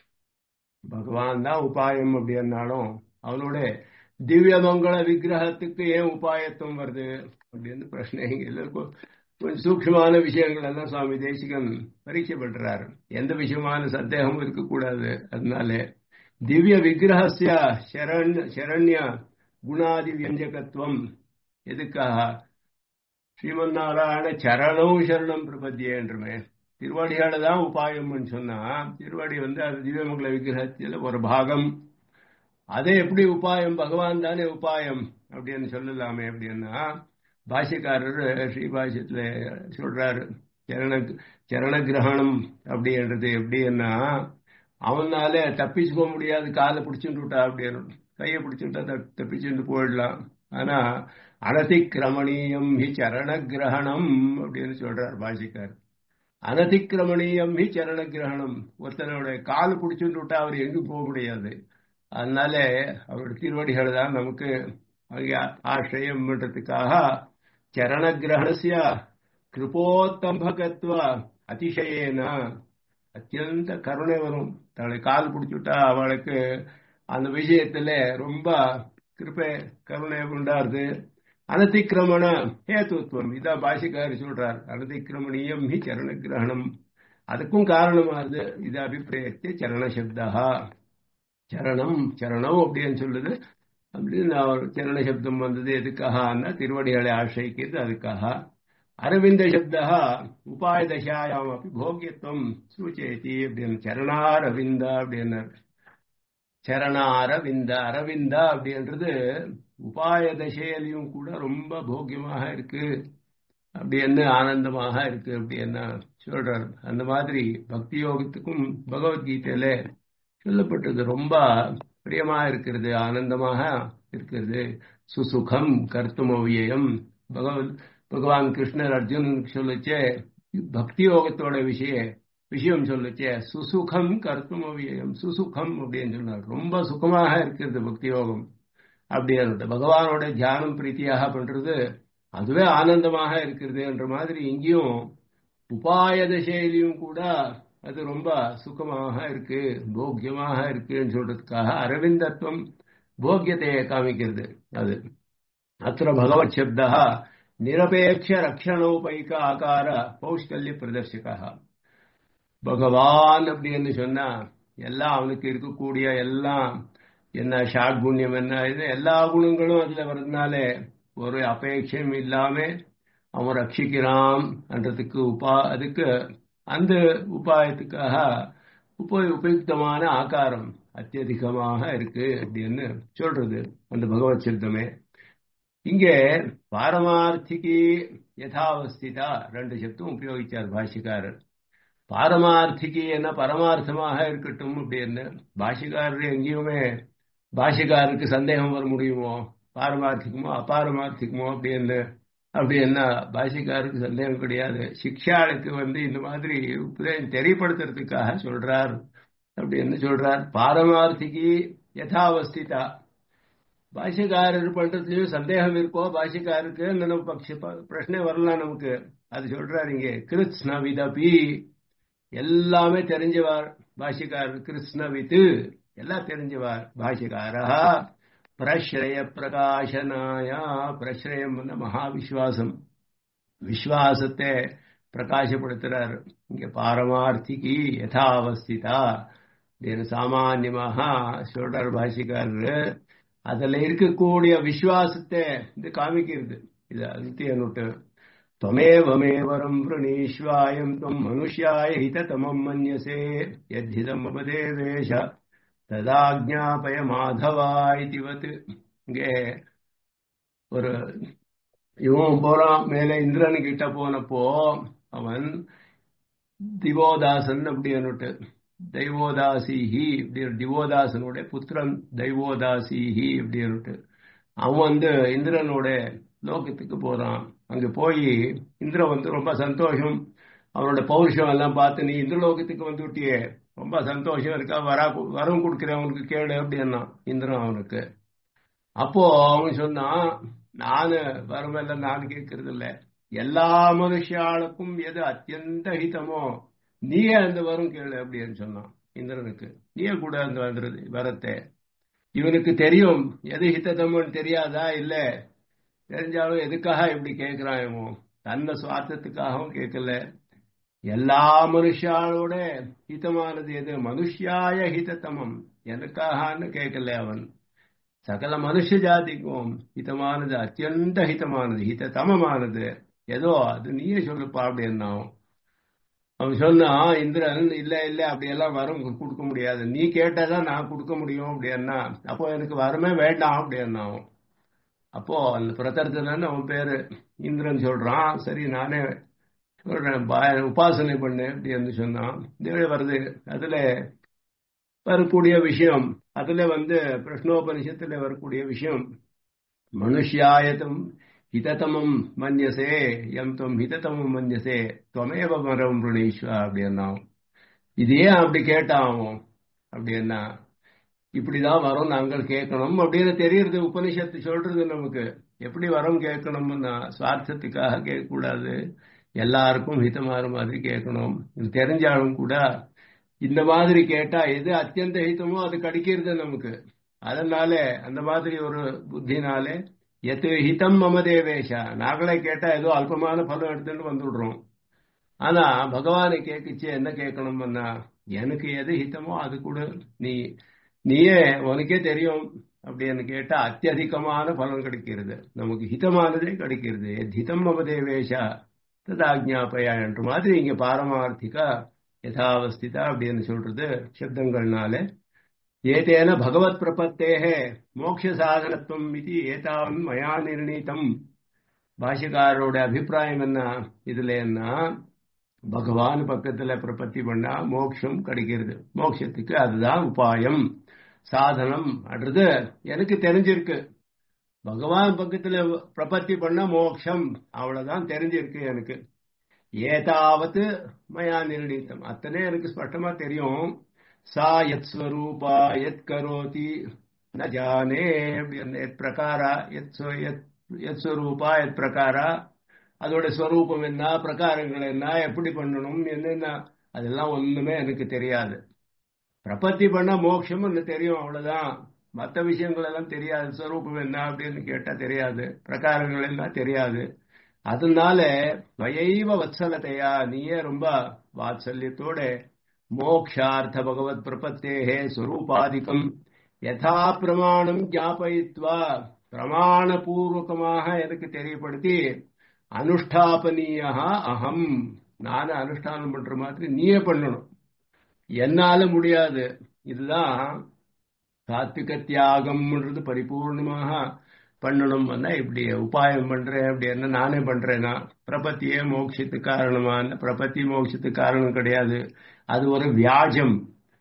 பகவான் தான் உபாயம் அப்படின்னாலும் அவனோட திவ்ய மங்கள விக்கிரகத்துக்கு ஏன் உபாயத்துவம் வருது அப்படின்னு பிரச்சனை இங்க எல்லாருக்கும் கொஞ்சம் சூக்ஷமான விஷயங்கள் எல்லாம் சுவாமி தேசிகன் பரீட்சை பண்றாரு எந்த விஷயமான சந்தேகமும் இருக்கக்கூடாது அதனால திவ்ய விக்கிரகசிய சரண்ய சரண்ய குணாதி வியஞ்சகத்துவம் எதுக்காக ஸ்ரீமன் நாராயண சரணம் சரணம் பிரபத்தியன்றமே திருவடியால தான் உபாயம்னு சொன்னா திருவடி வந்து அது திவ்யமங்கல விக்கிரகத்தில் ஒரு பாகம் அதே எப்படி உபாயம் பகவான் தானே உபாயம் அப்படின்னு சொல்லலாமே அப்படின்னா பாஷ்யக்காரர் ஸ்ரீபாஷ்யத்துல சொல்றாரு சரண சரண கிரகணம் அப்படின்றது எப்படின்னா அவனால தப்பிச்சுக்க முடியாது காலை பிடிச்சுட்டு விட்டா அப்படின்னு கையை பிடிச்சுட்டா தப்பிச்சுட்டு போயிடலாம் ஆனா அனதிக்கிரமணீயம் ஹி சரண கிரகணம் அப்படின்னு சொல்றார் பாஷிக்கார் அனதிக்கிரமணீயம் ஹி சரண கிரகணம் ஒருத்தனோட கால் பிடிச்சுட்டு விட்டா அவர் எங்கும் போக முடியாது அதனால அவருடைய திருவடிகள் தான் நமக்கு அங்கே ஆசிரியம் பண்றதுக்காக சரண கிரகணசிய கிருபோத்தம்பகத்துவ அதிசயேன அத்தியந்த கருணை வரும் தன்னை கால் பிடிச்சுட்டா அவளுக்கு அந்த விஷயத்துல ரொம்ப கிருப்பை கருணை உண்டாருது அனதிக்கிரமண ஹேத்துவம் இதான் பாஷிக்காரி சொல்றார் அனதிக்கிரமணியம் ஹி சரண கிரகணம் அதுக்கும் காரணமாகுது இது அபிப்பிரயத்தை சரண சப்தா சரணம் சரணம் அப்படின்னு சொல்லுது அப்படின்னு சரண சப்தம் வந்தது எதுக்காகனா திருவடிகளை ஆசிரிக்கிறது அதுக்காக அரவிந்த சப்தா உபாய தசாயாம் அப்படி போக்கியத்துவம் சூச்சயத்தி அப்படின்னு சரணாரவிந்த அப்படின்னார் சரணாரவிந்த அரவிந்தா அப்படின்றது உபாய தசையிலையும் கூட ரொம்ப போக்கியமாக இருக்கு அப்படின்னு ஆனந்தமாக இருக்கு அப்படின்னு சொல்றார் அந்த மாதிரி பக்தி யோகத்துக்கும் பகவத்கீதையில சொல்லப்பட்டது ரொம்ப பிரியமா இருக்கிறது ஆனந்தமாக இருக்கிறது சுசுகம் கர்த்துமவ்யம் பகவத் பகவான் கிருஷ்ணர் அர்ஜுனனுக்கு சொல்லிச்சே பக்தி யோகத்தோட விஷய விஷயம் சொல்லிச்சே சுசுகம் கர்த்தம் அவ்வியம் சுசுகம் அப்படின்னு சொன்னார் ரொம்ப சுகமாக இருக்கிறது பக்தி யோகம் அப்படின்னு பகவானோட தியானம் பிரீத்தியாக பண்றது அதுவே ஆனந்தமாக இருக்கிறது என்ற மாதிரி இங்கேயும் உபாய திசையிலையும் கூட அது ரொம்ப சுகமாக இருக்கு போக்கியமாக இருக்குன்னு சொல்றதுக்காக அரவிந்தத்துவம் போக்கியத்தையை காமிக்கிறது அது அத்த பகவத் சப்தா நிரபேட்ச ரக்ஷணோபைக ஆகார பௌஷ்கல்ய பிரதர்ஷகா பகவான் அப்படின்னு சொன்னா எல்லாம் அவனுக்கு இருக்கக்கூடிய எல்லாம் என்ன ஷாட் புண்ணியம் என்ன இது எல்லா குணங்களும் அதுல வர்றதுனால ஒரு அபேட்சம் இல்லாம அவன் ரட்சிக்கிறான் என்றதுக்கு உபா அதுக்கு அந்த உபாயத்துக்காக உப உபயுக்தமான ஆகாரம் அத்தியதிகமாக இருக்கு அப்படின்னு சொல்றது அந்த பகவத் சித்தமே இங்கே பாரமார்த்திகி யதாவஸ்திதா ரெண்டு சப்தம் உபயோகிச்சார் பாஷிக்காரர் பாரமார்த்திக்கு என்ன பரமார்த்தமாக இருக்கட்டும் அப்படின்னு பாஷிக்காரர் எங்கேயுமே பாஷிக்காரருக்கு சந்தேகம் வர முடியுமோ பாரமார்த்திக்குமோ அபாரமார்த்திக்குமோ அப்படின்னு அப்படி என்ன பாஷிக்காருக்கு சந்தேகம் கிடையாது சிக்ஷாளுக்கு வந்து இந்த மாதிரி உபதேசம் தெரியப்படுத்துறதுக்காக சொல்றார் அப்படின்னு சொல்றார் பாரமார்த்திக்கு யதாவஸ்திதா பாஷிக்காரர் பண்றதுலயும் சந்தேகம் இருக்கோ பாஷிக்காருக்கு நம்ம பட்ச பிரச்சனை வரலாம் நமக்கு அது சொல்றாரு இங்கே கிருஷ்ண விதபி எல்லாமே தெரிஞ்சவார் பாஷிக்காரர் கிருஷ்ணவித்து எல்லாம் தெரிஞ்சவார் பாஷிகாரா பிரஸ்ரய பிரகாசனாயா பிரஸ்ரயம் வந்து மகாவிஸ்வாசம் விஸ்வாசத்தை பிரகாசப்படுத்துறார் இங்க பாரமார்த்திகி யதாவஸ்திதா சாமான்யமாக சொல்றார் பாஷிக்காரர் அதுல இருக்கக்கூடிய விசுவாசத்தை இது காமிக்கிறது இது அந்தியனுட்டு त्वमेवमेवरम् वृणीष्वायम् त्वम् मनुष्याय हिततमम् मन्यसे यद्धितम् मम देवेश ததாஜாபய மாதவா இதுவத்து இங்கே ஒரு இவன் போறான் மேல இந்திரன் கிட்ட போனப்போ அவன் திவோதாசன் அப்படின்னுட்டு தெய்வோதாசிஹி இப்படி திவோதாசனுடைய புத்திரன் தெய்வோதாசிஹி அப்படின்னுட்டு அவன் வந்து இந்திரனோட லோகத்துக்கு போறான் அங்க போய் இந்திரன் வந்து ரொம்ப சந்தோஷம் அவனோட பௌருஷம் எல்லாம் பார்த்து நீ இந்திரலோகத்துக்கு வந்து விட்டியே ரொம்ப சந்தோஷம் இருக்கா வரா வரம் கொடுக்கிறவனுக்கு கேடு அப்படின்னா இந்திரன் அவனுக்கு அப்போ அவன் சொன்னான் நானு வரமெல்லாம் நான் கேட்கறது இல்ல எல்லா மனுஷாளுக்கும் எது அத்தியந்த ஹிதமோ நீயே அந்த வரும் கேளு அப்படின்னு சொன்னான் இந்திரனுக்கு நீயே கூட அந்த வந்துருது வரத்தை இவனுக்கு தெரியும் எது ஹிததமோன்னு தெரியாதா இல்ல தெரிஞ்சாலும் எதுக்காக இப்படி கேட்கிறான் இவன் தன்னை சுவார்த்தத்துக்காகவும் கேட்கல எல்லா மனுஷாளோட ஹிதமானது எது மனுஷியாய ஹிதத்தமம் எனக்காகன்னு கேட்கல அவன் சகல மனுஷ ஜாதிக்கும் ஹிதமானது அத்தியந்த ஹிதமானது ஹிததமமானது ஏதோ அது நீயே சொல்லுப்பா அப்படின்னா அவன் சொன்னான் இந்திரன் இல்ல இல்ல அப்படியெல்லாம் வரம் கொடுக்க முடியாது நீ கேட்டாதான் நான் கொடுக்க முடியும் அப்படின்னா அப்போ எனக்கு வரமே வேண்டாம் அப்படின்னா அப்போ அந்த பிரதர்த்தனன்னு அவன் பேரு இந்திரன் சொல்றான் சரி நானே சொல்றேன் உபாசனை பண்ணு அப்படின்னு சொன்னான் இதுவே வருது அதுல வரக்கூடிய விஷயம் அதுல வந்து பிரஷ்னோபனிஷத்துல வரக்கூடிய விஷயம் மனுஷியாயத்தம் ஹிததமம் மன்யசே எம் தொம் ஹிததமம் மன்யசே துவமேவ மரம் ருணீஸ்வா அப்படின்னா இது ஏன் அப்படி கேட்டான் அப்படின்னா இப்படிதான் வரும் நாங்கள் கேட்கணும் அப்படின்னு தெரியறது உபனிஷத்து சொல்றது நமக்கு எப்படி வரம் கேட்கணும்னா சுவார்த்தத்துக்காக கேட்கக்கூடாது எல்லாருக்கும் ஹிதமாற மாதிரி கேட்கணும் இது தெரிஞ்சாலும் கூட இந்த மாதிரி கேட்டா எது அத்தியந்த ஹிதமோ அது கிடைக்கிறது நமக்கு அதனால அந்த மாதிரி ஒரு புத்தினாலே எத்து ஹிதம் மம தேவேஷா நாங்களே கேட்டா ஏதோ அல்பமான பலம் எடுத்துட்டு வந்துடுறோம் ஆனா பகவானை கேட்குச்சு என்ன கேட்கணும்னா எனக்கு எது ஹிதமோ அது கூட நீ நீயே உனக்கே தெரியும் அப்படின்னு கேட்டா அத்தியதிகமான பலன் கிடைக்கிறது நமக்கு ஹிதமானதே கிடைக்கிறது ஹிதம் மம தேவேஷா ததாஜ்ஞாபயா என்ற மாதிரி இங்க பாரமார்த்திகா யதாவஸ்திதா அப்படின்னு சொல்றது சப்தங்கள்னால ஏதேன பகவத் பிரபத்தேகே மோட்ச சாதனத்துவம் இது ஏதாவன் மயா நிர்ணீதம் பாஷக்காரரோட அபிப்பிராயம் என்ன இதுல என்ன பகவான் பக்கத்துல பிரபத்தி பண்ணா மோட்சம் கிடைக்கிறது மோட்சத்துக்கு அதுதான் உபாயம் சாதனம் அடுறது எனக்கு தெரிஞ்சிருக்கு பகவான் பக்கத்துல பிரபத்தி பண்ண மோட்சம் அவ்வளவுதான் தெரிஞ்சிருக்கு எனக்கு ஏதாவது மயா நிர்ணயித்தம் அத்தனை எனக்கு ஸ்பஷ்டமா தெரியும் சா எத் ஸ்வரூபா எத் கரோதி ந ஜானே எத் பிரகாரா எத் எத் ஸ்வரூபா எத் பிரகாரா அதோட ஸ்வரூபம் என்ன பிரகாரங்கள் என்ன எப்படி பண்ணணும் என்னென்ன அதெல்லாம் ஒண்ணுமே எனக்கு தெரியாது பிரபத்தி பண்ண மோட்சம் தெரியும் அவ்வளவுதான் மற்ற விஷயங்கள் எல்லாம் தெரியாது ஸ்வரூபம் என்ன அப்படின்னு கேட்டா தெரியாது பிரகாரங்கள் எல்லாம் தெரியாது அதனால வயைவ வத்சலத்தையா நீயே ரொம்ப வாத்சல்யத்தோட மோக்ஷார்த்த பகவத் பிரபத்தேகே ஸ்வரூபாதிக்கம் யதா பிரமாணம் ஜாபயித்வா பிரமாணபூர்வகமாக எனக்கு தெரியப்படுத்தி அனுஷ்டாபனீயா அகம் நானே அனுஷ்டானம் பண்ற மாதிரி நீயே பண்ணணும் என்னால முடியாது இதுதான் சாத்விக தியாகம்ன்றது பரிபூர்ணமாக பண்ணணும் இப்படி உபாயம் பண்றேன் அப்படி என்ன நானே பண்றேன்னா பிரபத்தியே மோட்சத்துக்கு காரணமான பிரபத்தி மோட்சத்துக்கு காரணம் கிடையாது அது ஒரு வியாஜம்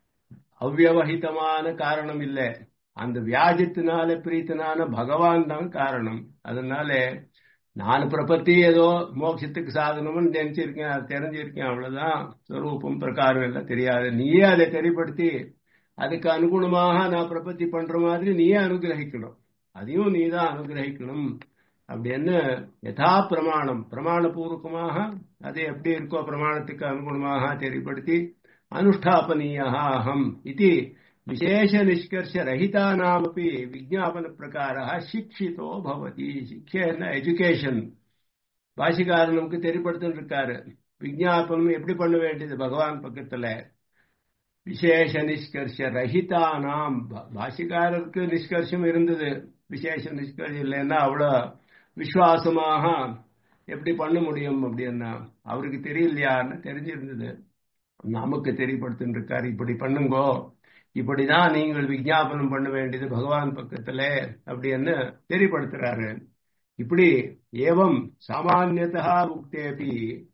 அவ்வவகிதமான காரணம் இல்லை அந்த வியாஜத்தினால பிரீத்தனான பகவான் தான் காரணம் அதனால நான் பிரபத்தி ஏதோ மோட்சத்துக்கு சாதனம்னு நினைச்சிருக்கேன் அது தெரிஞ்சிருக்கேன் அவ்வளவுதான் ஸ்வரூபம் பிரகாரம் எல்லாம் தெரியாது நீயே அதை தெரியப்படுத்தி அதுக்கு அனுகுணமாக நான் பிரபத்தி பண்ற மாதிரி நீயே அனுகிரகிக்கணும் அதையும் நீ தான் அனுகிரகிக்கணும் அப்படின்னு யதா பிரமாணம் பிரமாணபூர்வகமாக அது எப்படி இருக்கோ பிரமாணத்துக்கு அனுகுணமாக தெரியப்படுத்தி அனுஷ்டாபனீய அகம் இது விசேஷ நிஷ்கர்ஷ ரஹிதானாமப்பி விஜாபன பிரகார சிக்ஷிதோ பவதி சிக்ஷ என்ன எஜுகேஷன் பாஷிகாரன் நமக்கு தெரியப்படுத்தின்னு இருக்காரு விஜாபனம் எப்படி பண்ண வேண்டியது பகவான் பக்கத்துல விசேஷ நிஷ்கர்ஷ ரஹிதானாம் பாஷிகாரருக்கு நிஷ்கர்ஷம் இருந்தது விசேஷ நிஷ்கர்ஷம் இல்லைன்னா அவ்வளவு விசுவாசமாக எப்படி பண்ண முடியும் அப்படின்னா அவருக்கு தெரியலையான்னு தெரிஞ்சிருந்தது நமக்கு தெரியப்படுத்தின்னு இருக்காரு இப்படி பண்ணுங்கோ இப்படிதான் நீங்கள் விஜாபனம் பண்ண வேண்டியது பகவான் பக்கத்துல அப்படின்னு தெரியப்படுத்துறாரு இப்படி ஏவம் சாமானியதா உக்தேபி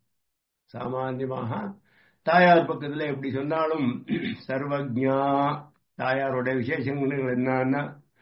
சாமான்யமாக தாயார் பக்கத்துல எப்படி சொன்னாலும் சர்வஜா தாயாரோட விசேஷங்கள் என்னன்னா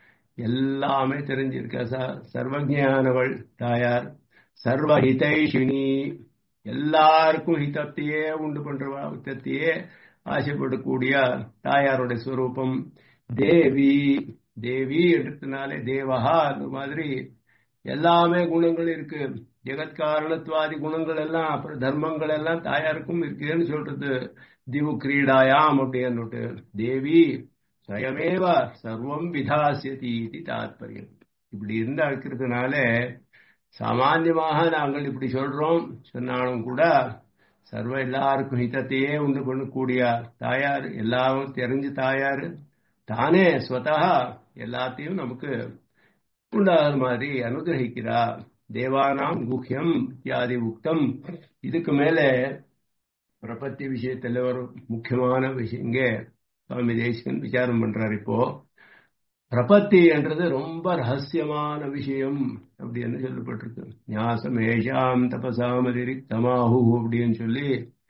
எல்லாமே தெரிஞ்சிருக்க சர்வஜானவள் தாயார் சர்வஹிதைஷினி எல்லாருக்கும் ஹிதத்தையே உண்டு பண்றவா ஹிதத்தையே ஆசைப்படக்கூடிய தாயாரோட ஸ்வரூபம் தேவி தேவி எடுத்தனாலே தேவஹா அந்த மாதிரி எல்லாமே குணங்கள் இருக்கு ஜெகத்காரணத்துவாதி குணங்கள் எல்லாம் அப்புறம் தர்மங்கள் எல்லாம் தாயாருக்கும் இருக்குன்னு சொல்றது திவு கிரீடாயாம் அப்படின்னு தேவி ஸ்வயமேவ சர்வம் விதாசியதி இது தாத்பரியம் இப்படி இருந்தா இருக்கிறதுனால சாமான்யமாக நாங்கள் இப்படி சொல்றோம் சொன்னாலும் கூட சர்வ எல்லாருக்கும் ஹிதத்தையே உண்டு பண்ணக்கூடிய தாயார் எல்லாம் தெரிஞ்ச தாயார் தானே ஸ்வதா எல்லாத்தையும் நமக்கு உண்டாகிற மாதிரி அனுகிரகிக்கிறா தேவானாம் குஹ்யம் இத்தியாதி உக்தம் இதுக்கு மேல பிரபத்தி விஷயத்துல ஒரு முக்கியமான விஷயம் இங்கே சுவாமி தேசிகன் விசாரம் பண்றாரு இப்போ பிரபத்தி என்றது ரொம்ப ரகசியமான விஷயம் அப்படின்னு சொல்லப்பட்டிருக்கு ஞாசம் ஏஷாம் தபசாம் அதிரிக்தமாஹு அப்படின்னு சொல்லி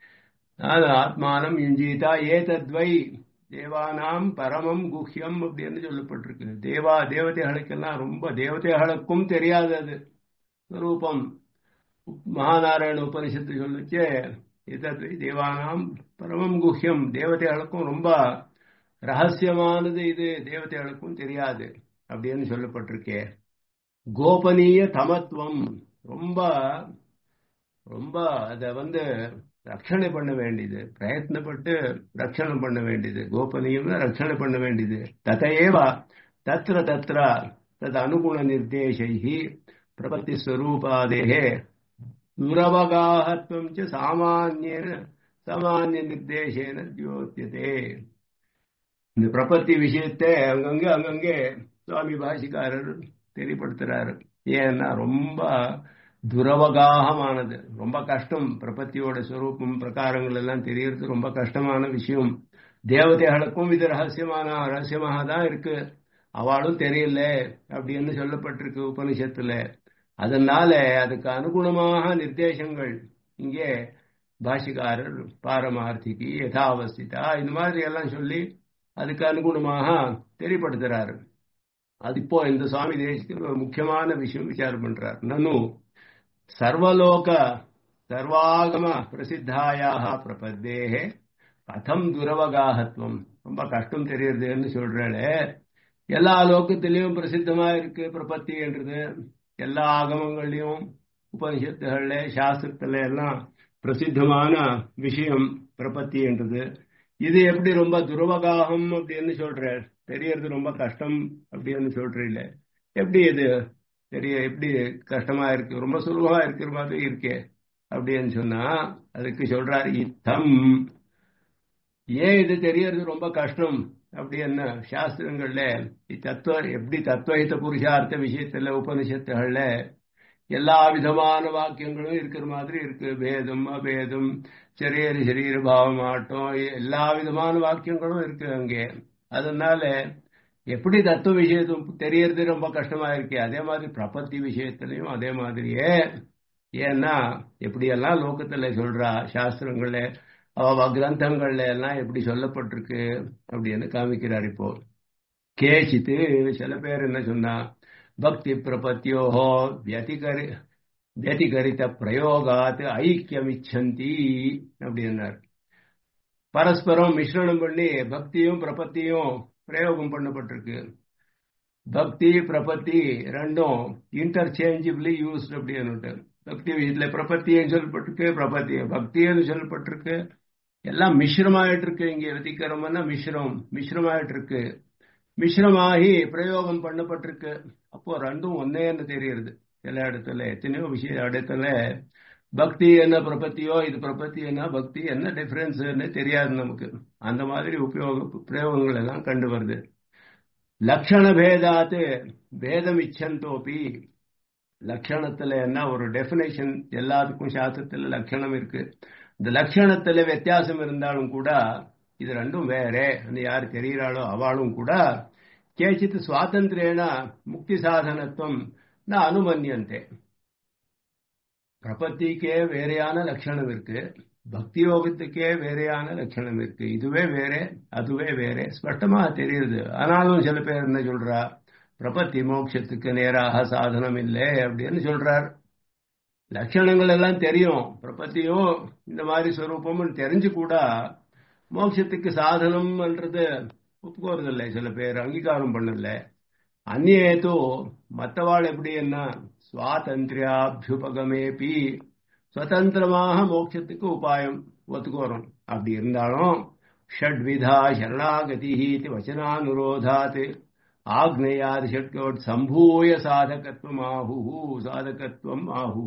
ஆத்மானம் இஞ்சீதா ஏ தத்வை தேவானாம் பரமம் குஹ்யம் அப்படின்னு சொல்லப்பட்டிருக்கு தேவா தேவதைகளுக்கெல்லாம் ரொம்ப தேவதைகளுக்கும் தெரியாது அது ஸ்வரூபம் மகாநாராயண உபனிஷத்து சொல்லிச்சே இதத் தேவானாம் பரமம் குஹ்யம் தேவதைகளுக்கும் ரொம்ப ரகசியமானது இது தேவதைகளுக்கும் தெரியாது அப்படின்னு சொல்லப்பட்டிருக்கே கோபனீய தமத்துவம் ரொம்ப ரொம்ப அதை வந்து ரட்சணை பண்ண வேண்டியது பிரயத்னப்பட்டு ரட்சணை பண்ண வேண்டியது கோபனீயம்னா ரட்சணை பண்ண வேண்டியது ததையேவா தத்திர தத்திர தது அனுகுண நிர்தேசை பிரபத்தி ஸ்வரூபாதேகே துரவகாகத்வம் ச சாமானியன சாமானிய நிர்தேசேன தியோத்தியதே இந்த பிரபத்தி விஷயத்தை அங்கங்கே அங்கங்கே சுவாமி பாஷிக்காரர் தெரியப்படுத்துறாரு ஏன்னா ரொம்ப துரவகாகமானது ரொம்ப கஷ்டம் பிரபத்தியோட ஸ்வரூபம் பிரகாரங்கள் எல்லாம் தெரியறது ரொம்ப கஷ்டமான விஷயம் தேவதைகளுக்கும் இது ரகசியமான ரகசியமாக தான் இருக்கு அவளும் தெரியல அப்படின்னு சொல்லப்பட்டிருக்கு உபனிஷத்துல அதனால அதுக்கு அனுகுணமாக நிர்தேசங்கள் இங்கே பாஷிகாரர் பாரமார்த்திகி யதாவஸ்திதா இந்த மாதிரி எல்லாம் சொல்லி அதுக்கு அனுகுணமாக தெரியப்படுத்துறாரு அது இப்போ இந்த சுவாமி தேசத்தில் ஒரு முக்கியமான விஷயம் விசாரம் பண்றார் நனு சர்வலோக சர்வாகம பிரசித்தாயாக பிரபத்தேகே கதம் துரவகாகத்துவம் ரொம்ப கஷ்டம் தெரியுதுன்னு சொல்றாளே எல்லா லோக்கத்திலையும் பிரசித்தமா இருக்கு பிரபத்தி என்றது எல்லா ஆகமங்கள்லயும் உபனிஷத்துகள்ல சாஸ்திரத்துல எல்லாம் பிரசித்தமான விஷயம் பிரபத்தி என்றது இது எப்படி ரொம்ப துருவகாகம் அப்படின்னு சொல்ற தெரியறது ரொம்ப கஷ்டம் அப்படின்னு சொல்றீல்ல எப்படி இது தெரிய எப்படி கஷ்டமா இருக்கு ரொம்ப சுலபமா இருக்கிற மாதிரி இருக்கே அப்படின்னு சொன்னா அதுக்கு சொல்றாரு இத்தம் ஏன் இது தெரியறது ரொம்ப கஷ்டம் அப்படி என்ன சாஸ்திரங்கள்ல தத்துவ எப்படி தத்துவஹித புருஷார்த்த விஷயத்துல உபனிஷத்துகள்ல எல்லா விதமான வாக்கியங்களும் இருக்கிற மாதிரி இருக்கு பேதம் அபேதம் சரீர சரீர பாவமாட்டம் எல்லா விதமான வாக்கியங்களும் இருக்கு அங்கே அதனால எப்படி தத்துவ விஷயத்தும் தெரியறது ரொம்ப கஷ்டமா இருக்கு அதே மாதிரி பிரபத்தி விஷயத்திலையும் அதே மாதிரியே ஏன்னா எப்படியெல்லாம் லோகத்துல சொல்றா சாஸ்திரங்கள்ல அவ கிரந்தங்கள்ல எல்லாம் எப்படி சொல்லப்பட்டிருக்கு அப்படின்னு காமிக்கிறார் இப்போ கேச்சித்து சில பேர் என்ன சொன்னா பக்தி பிரபத்தியோஹோ வியதிகரி வியதிகரித்த பிரயோகாத் ஐக்கியமிச்சந்தி அப்படின்னார் பரஸ்பரம் மிஸ்ரணம் பண்ணி பக்தியும் பிரபத்தியும் பிரயோகம் பண்ணப்பட்டிருக்கு பக்தி பிரபத்தி ரெண்டும் இன்டர்சேஞ்சபிளி யூஸ்ட் அப்படின்னு பக்தி விஷயத்துல பிரபத்தின்னு சொல்லப்பட்டிருக்கு பிரபத்தி பக்தின்னு சொல்லப்பட்டிருக்கு எல்லாம் மிஸ்ரமாயிட்டு இருக்கு இங்க வெதிகரம்னா மிஸ்ரம் மிஸ்ரமாயிட்டு இருக்கு மிஸ்ரமாகி பிரயோகம் பண்ணப்பட்டிருக்கு அப்போ ரெண்டும் ஒன்னேன்னு தெரியுது சில இடத்துல எத்தனையோ விஷய இடத்துல பக்தி என்ன பிரபத்தியோ இது பிரபத்தி என்ன பக்தி என்ன டிஃபரன்ஸ் தெரியாது நமக்கு அந்த மாதிரி உபயோக பிரயோகங்கள் எல்லாம் கண்டு வருது லட்சண பேதாத்து பேதம் இச்சந்தோப்பி லட்சணத்துல என்ன ஒரு டெபினேஷன் எல்லாத்துக்கும் சாஸ்திரத்துல லட்சணம் இருக்கு இந்த லட்சணத்துல வித்தியாசம் இருந்தாலும் கூட இது ரெண்டும் வேற அந்த யார் தெரிகிறாளோ அவளும் கூட கேச்சித் சுவாதந்திரேன முக்தி சாதனத்துவம் நான் அனுமன்யந்தே பிரபத்திக்கே வேறையான லட்சணம் இருக்கு பக்தி யோகத்துக்கே வேறையான லட்சணம் இருக்கு இதுவே வேற அதுவே வேற ஸ்பஷ்டமா தெரியுது ஆனாலும் சில பேர் என்ன சொல்றா பிரபத்தி மோட்சத்துக்கு நேராக சாதனம் இல்லை அப்படின்னு சொல்றார் லட்சணங்கள் எல்லாம் தெரியும் பிரபத்தியும் இந்த மாதிரி ஸ்வரூபமும் தெரிஞ்சு கூட மோட்சத்துக்கு சாதனம்ன்றது ஒப்புக்கோறதில்லை சில பேர் அங்கீகாரம் பண்ணல அந்நேதோ மற்றவாள் எப்படி என்ன சுவாதந்திரியாபியுபகமேபி சுதந்திரமாக மோட்சத்துக்கு உபாயம் ஒத்துக்கோறோம் அப்படி இருந்தாலும் ஷட்விதா சரணாகதி வச்சனானுரோதாத் ஆக்னேயாதி ஷட்கோட் சம்பூய சாதகத்துவம் ஆஹு சாதகத்துவம் ஆஹு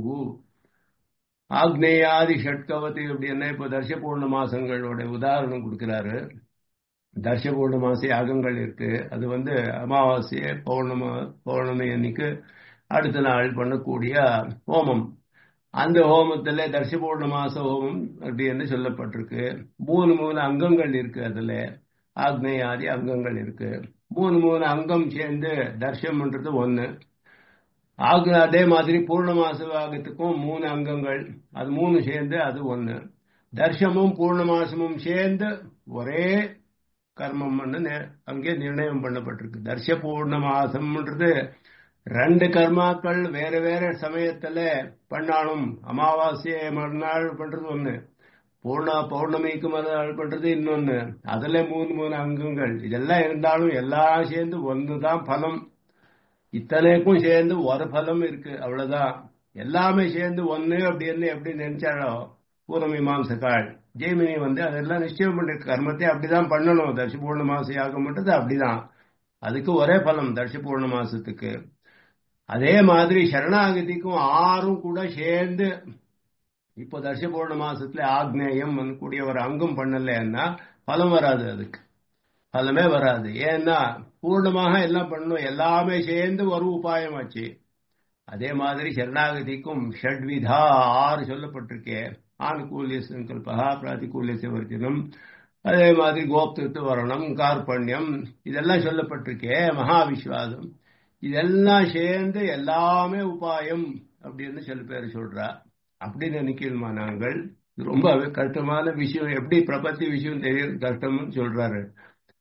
ஆக்னேயாதி ஷட்கவத்து அப்படின்னா இப்ப தர்ஷ பூர்ணமாசங்களோட உதாரணம் கொடுக்கிறாரு தர்ஷ பூர்ணமாச யாகங்கள் இருக்கு அது வந்து அமாவாசை பௌர்ணமா பௌர்ணமி அன்னைக்கு அடுத்த நாள் பண்ணக்கூடிய ஹோமம் அந்த ஹோமத்துல தர்ஷ பூர்ணமாச ஹோமம் அப்படின்னு சொல்லப்பட்டிருக்கு மூணு மூணு அங்கங்கள் இருக்கு அதுல ஆக்னேயாதி அங்கங்கள் இருக்கு மூணு மூணு அங்கம் சேர்ந்து தர்ஷம்ன்றது ஒன்னு ஆக அதே மாதிரி பூர்ணமாச யாகத்துக்கும் மூணு அங்கங்கள் அது மூணு சேர்ந்து அது ஒன்னு தர்ஷமும் பூர்ணமாசமும் சேர்ந்து ஒரே கர்மம் அங்கே நிர்ணயம் பண்ணப்பட்டிருக்கு தர்ஷ பூர்ணமாசம்ன்றது ரெண்டு கர்மாக்கள் வேற வேற சமயத்துல பண்ணாலும் அமாவாசையை மறுநாள் பண்றது ஒண்ணு பூர்ண பௌர்ணமிக்கு மறுநாள் பண்றது இன்னொன்னு அதுல மூணு மூணு அங்கங்கள் இதெல்லாம் இருந்தாலும் எல்லாம் சேர்ந்து ஒண்ணுதான் பலம் இத்தனைக்கும் சேர்ந்து ஒரு பலம் இருக்கு அவ்வளவுதான் எல்லாமே சேர்ந்து ஒண்ணு அப்படின்னு எப்படி நினைச்சாலோ பூர்வமீமாம்சக்காள் ஜெய்மினி வந்து அதெல்லாம் நிச்சயம் பண்ணி கர்மத்தை அப்படிதான் பண்ணணும் தர்ஷ பூர்ணமாச யாகம்ன்றது அப்படிதான் அதுக்கு ஒரே பலம் தர்ஷ பூர்ணமாசத்துக்கு அதே மாதிரி சரணாகதிக்கும் ஆறும் கூட சேர்ந்து இப்போ தர்ஷ பூர்ணமாசத்துல ஆக்னேயம் கூடிய ஒரு அங்கம் பண்ணலன்னா பலம் வராது அதுக்கு பலமே வராது ஏன்னா பூர்ணமாக எல்லாம் பண்ணணும் எல்லாமே சேர்ந்து ஒரு உபாயம் ஆச்சு அதே மாதிரி சரணாகதிக்கும் ஷட்விதா ஆறு சொல்லப்பட்டிருக்கே ஆனுகூல்ய சங்கல்பா பிராதிகூல்ய வர்ஜனம் அதே மாதிரி கோப்திருத்து வரணம் கார்பண்யம் இதெல்லாம் சொல்லப்பட்டிருக்கே மகாவிஸ்வாதம் இதெல்லாம் சேர்ந்து எல்லாமே உபாயம் அப்படின்னு சில பேர் சொல்றா அப்படி நினைக்கணுமா நாங்கள் ரொம்ப கஷ்டமான விஷயம் எப்படி பிரபத்தி விஷயம் தெரியுது கஷ்டம்னு சொல்றாரு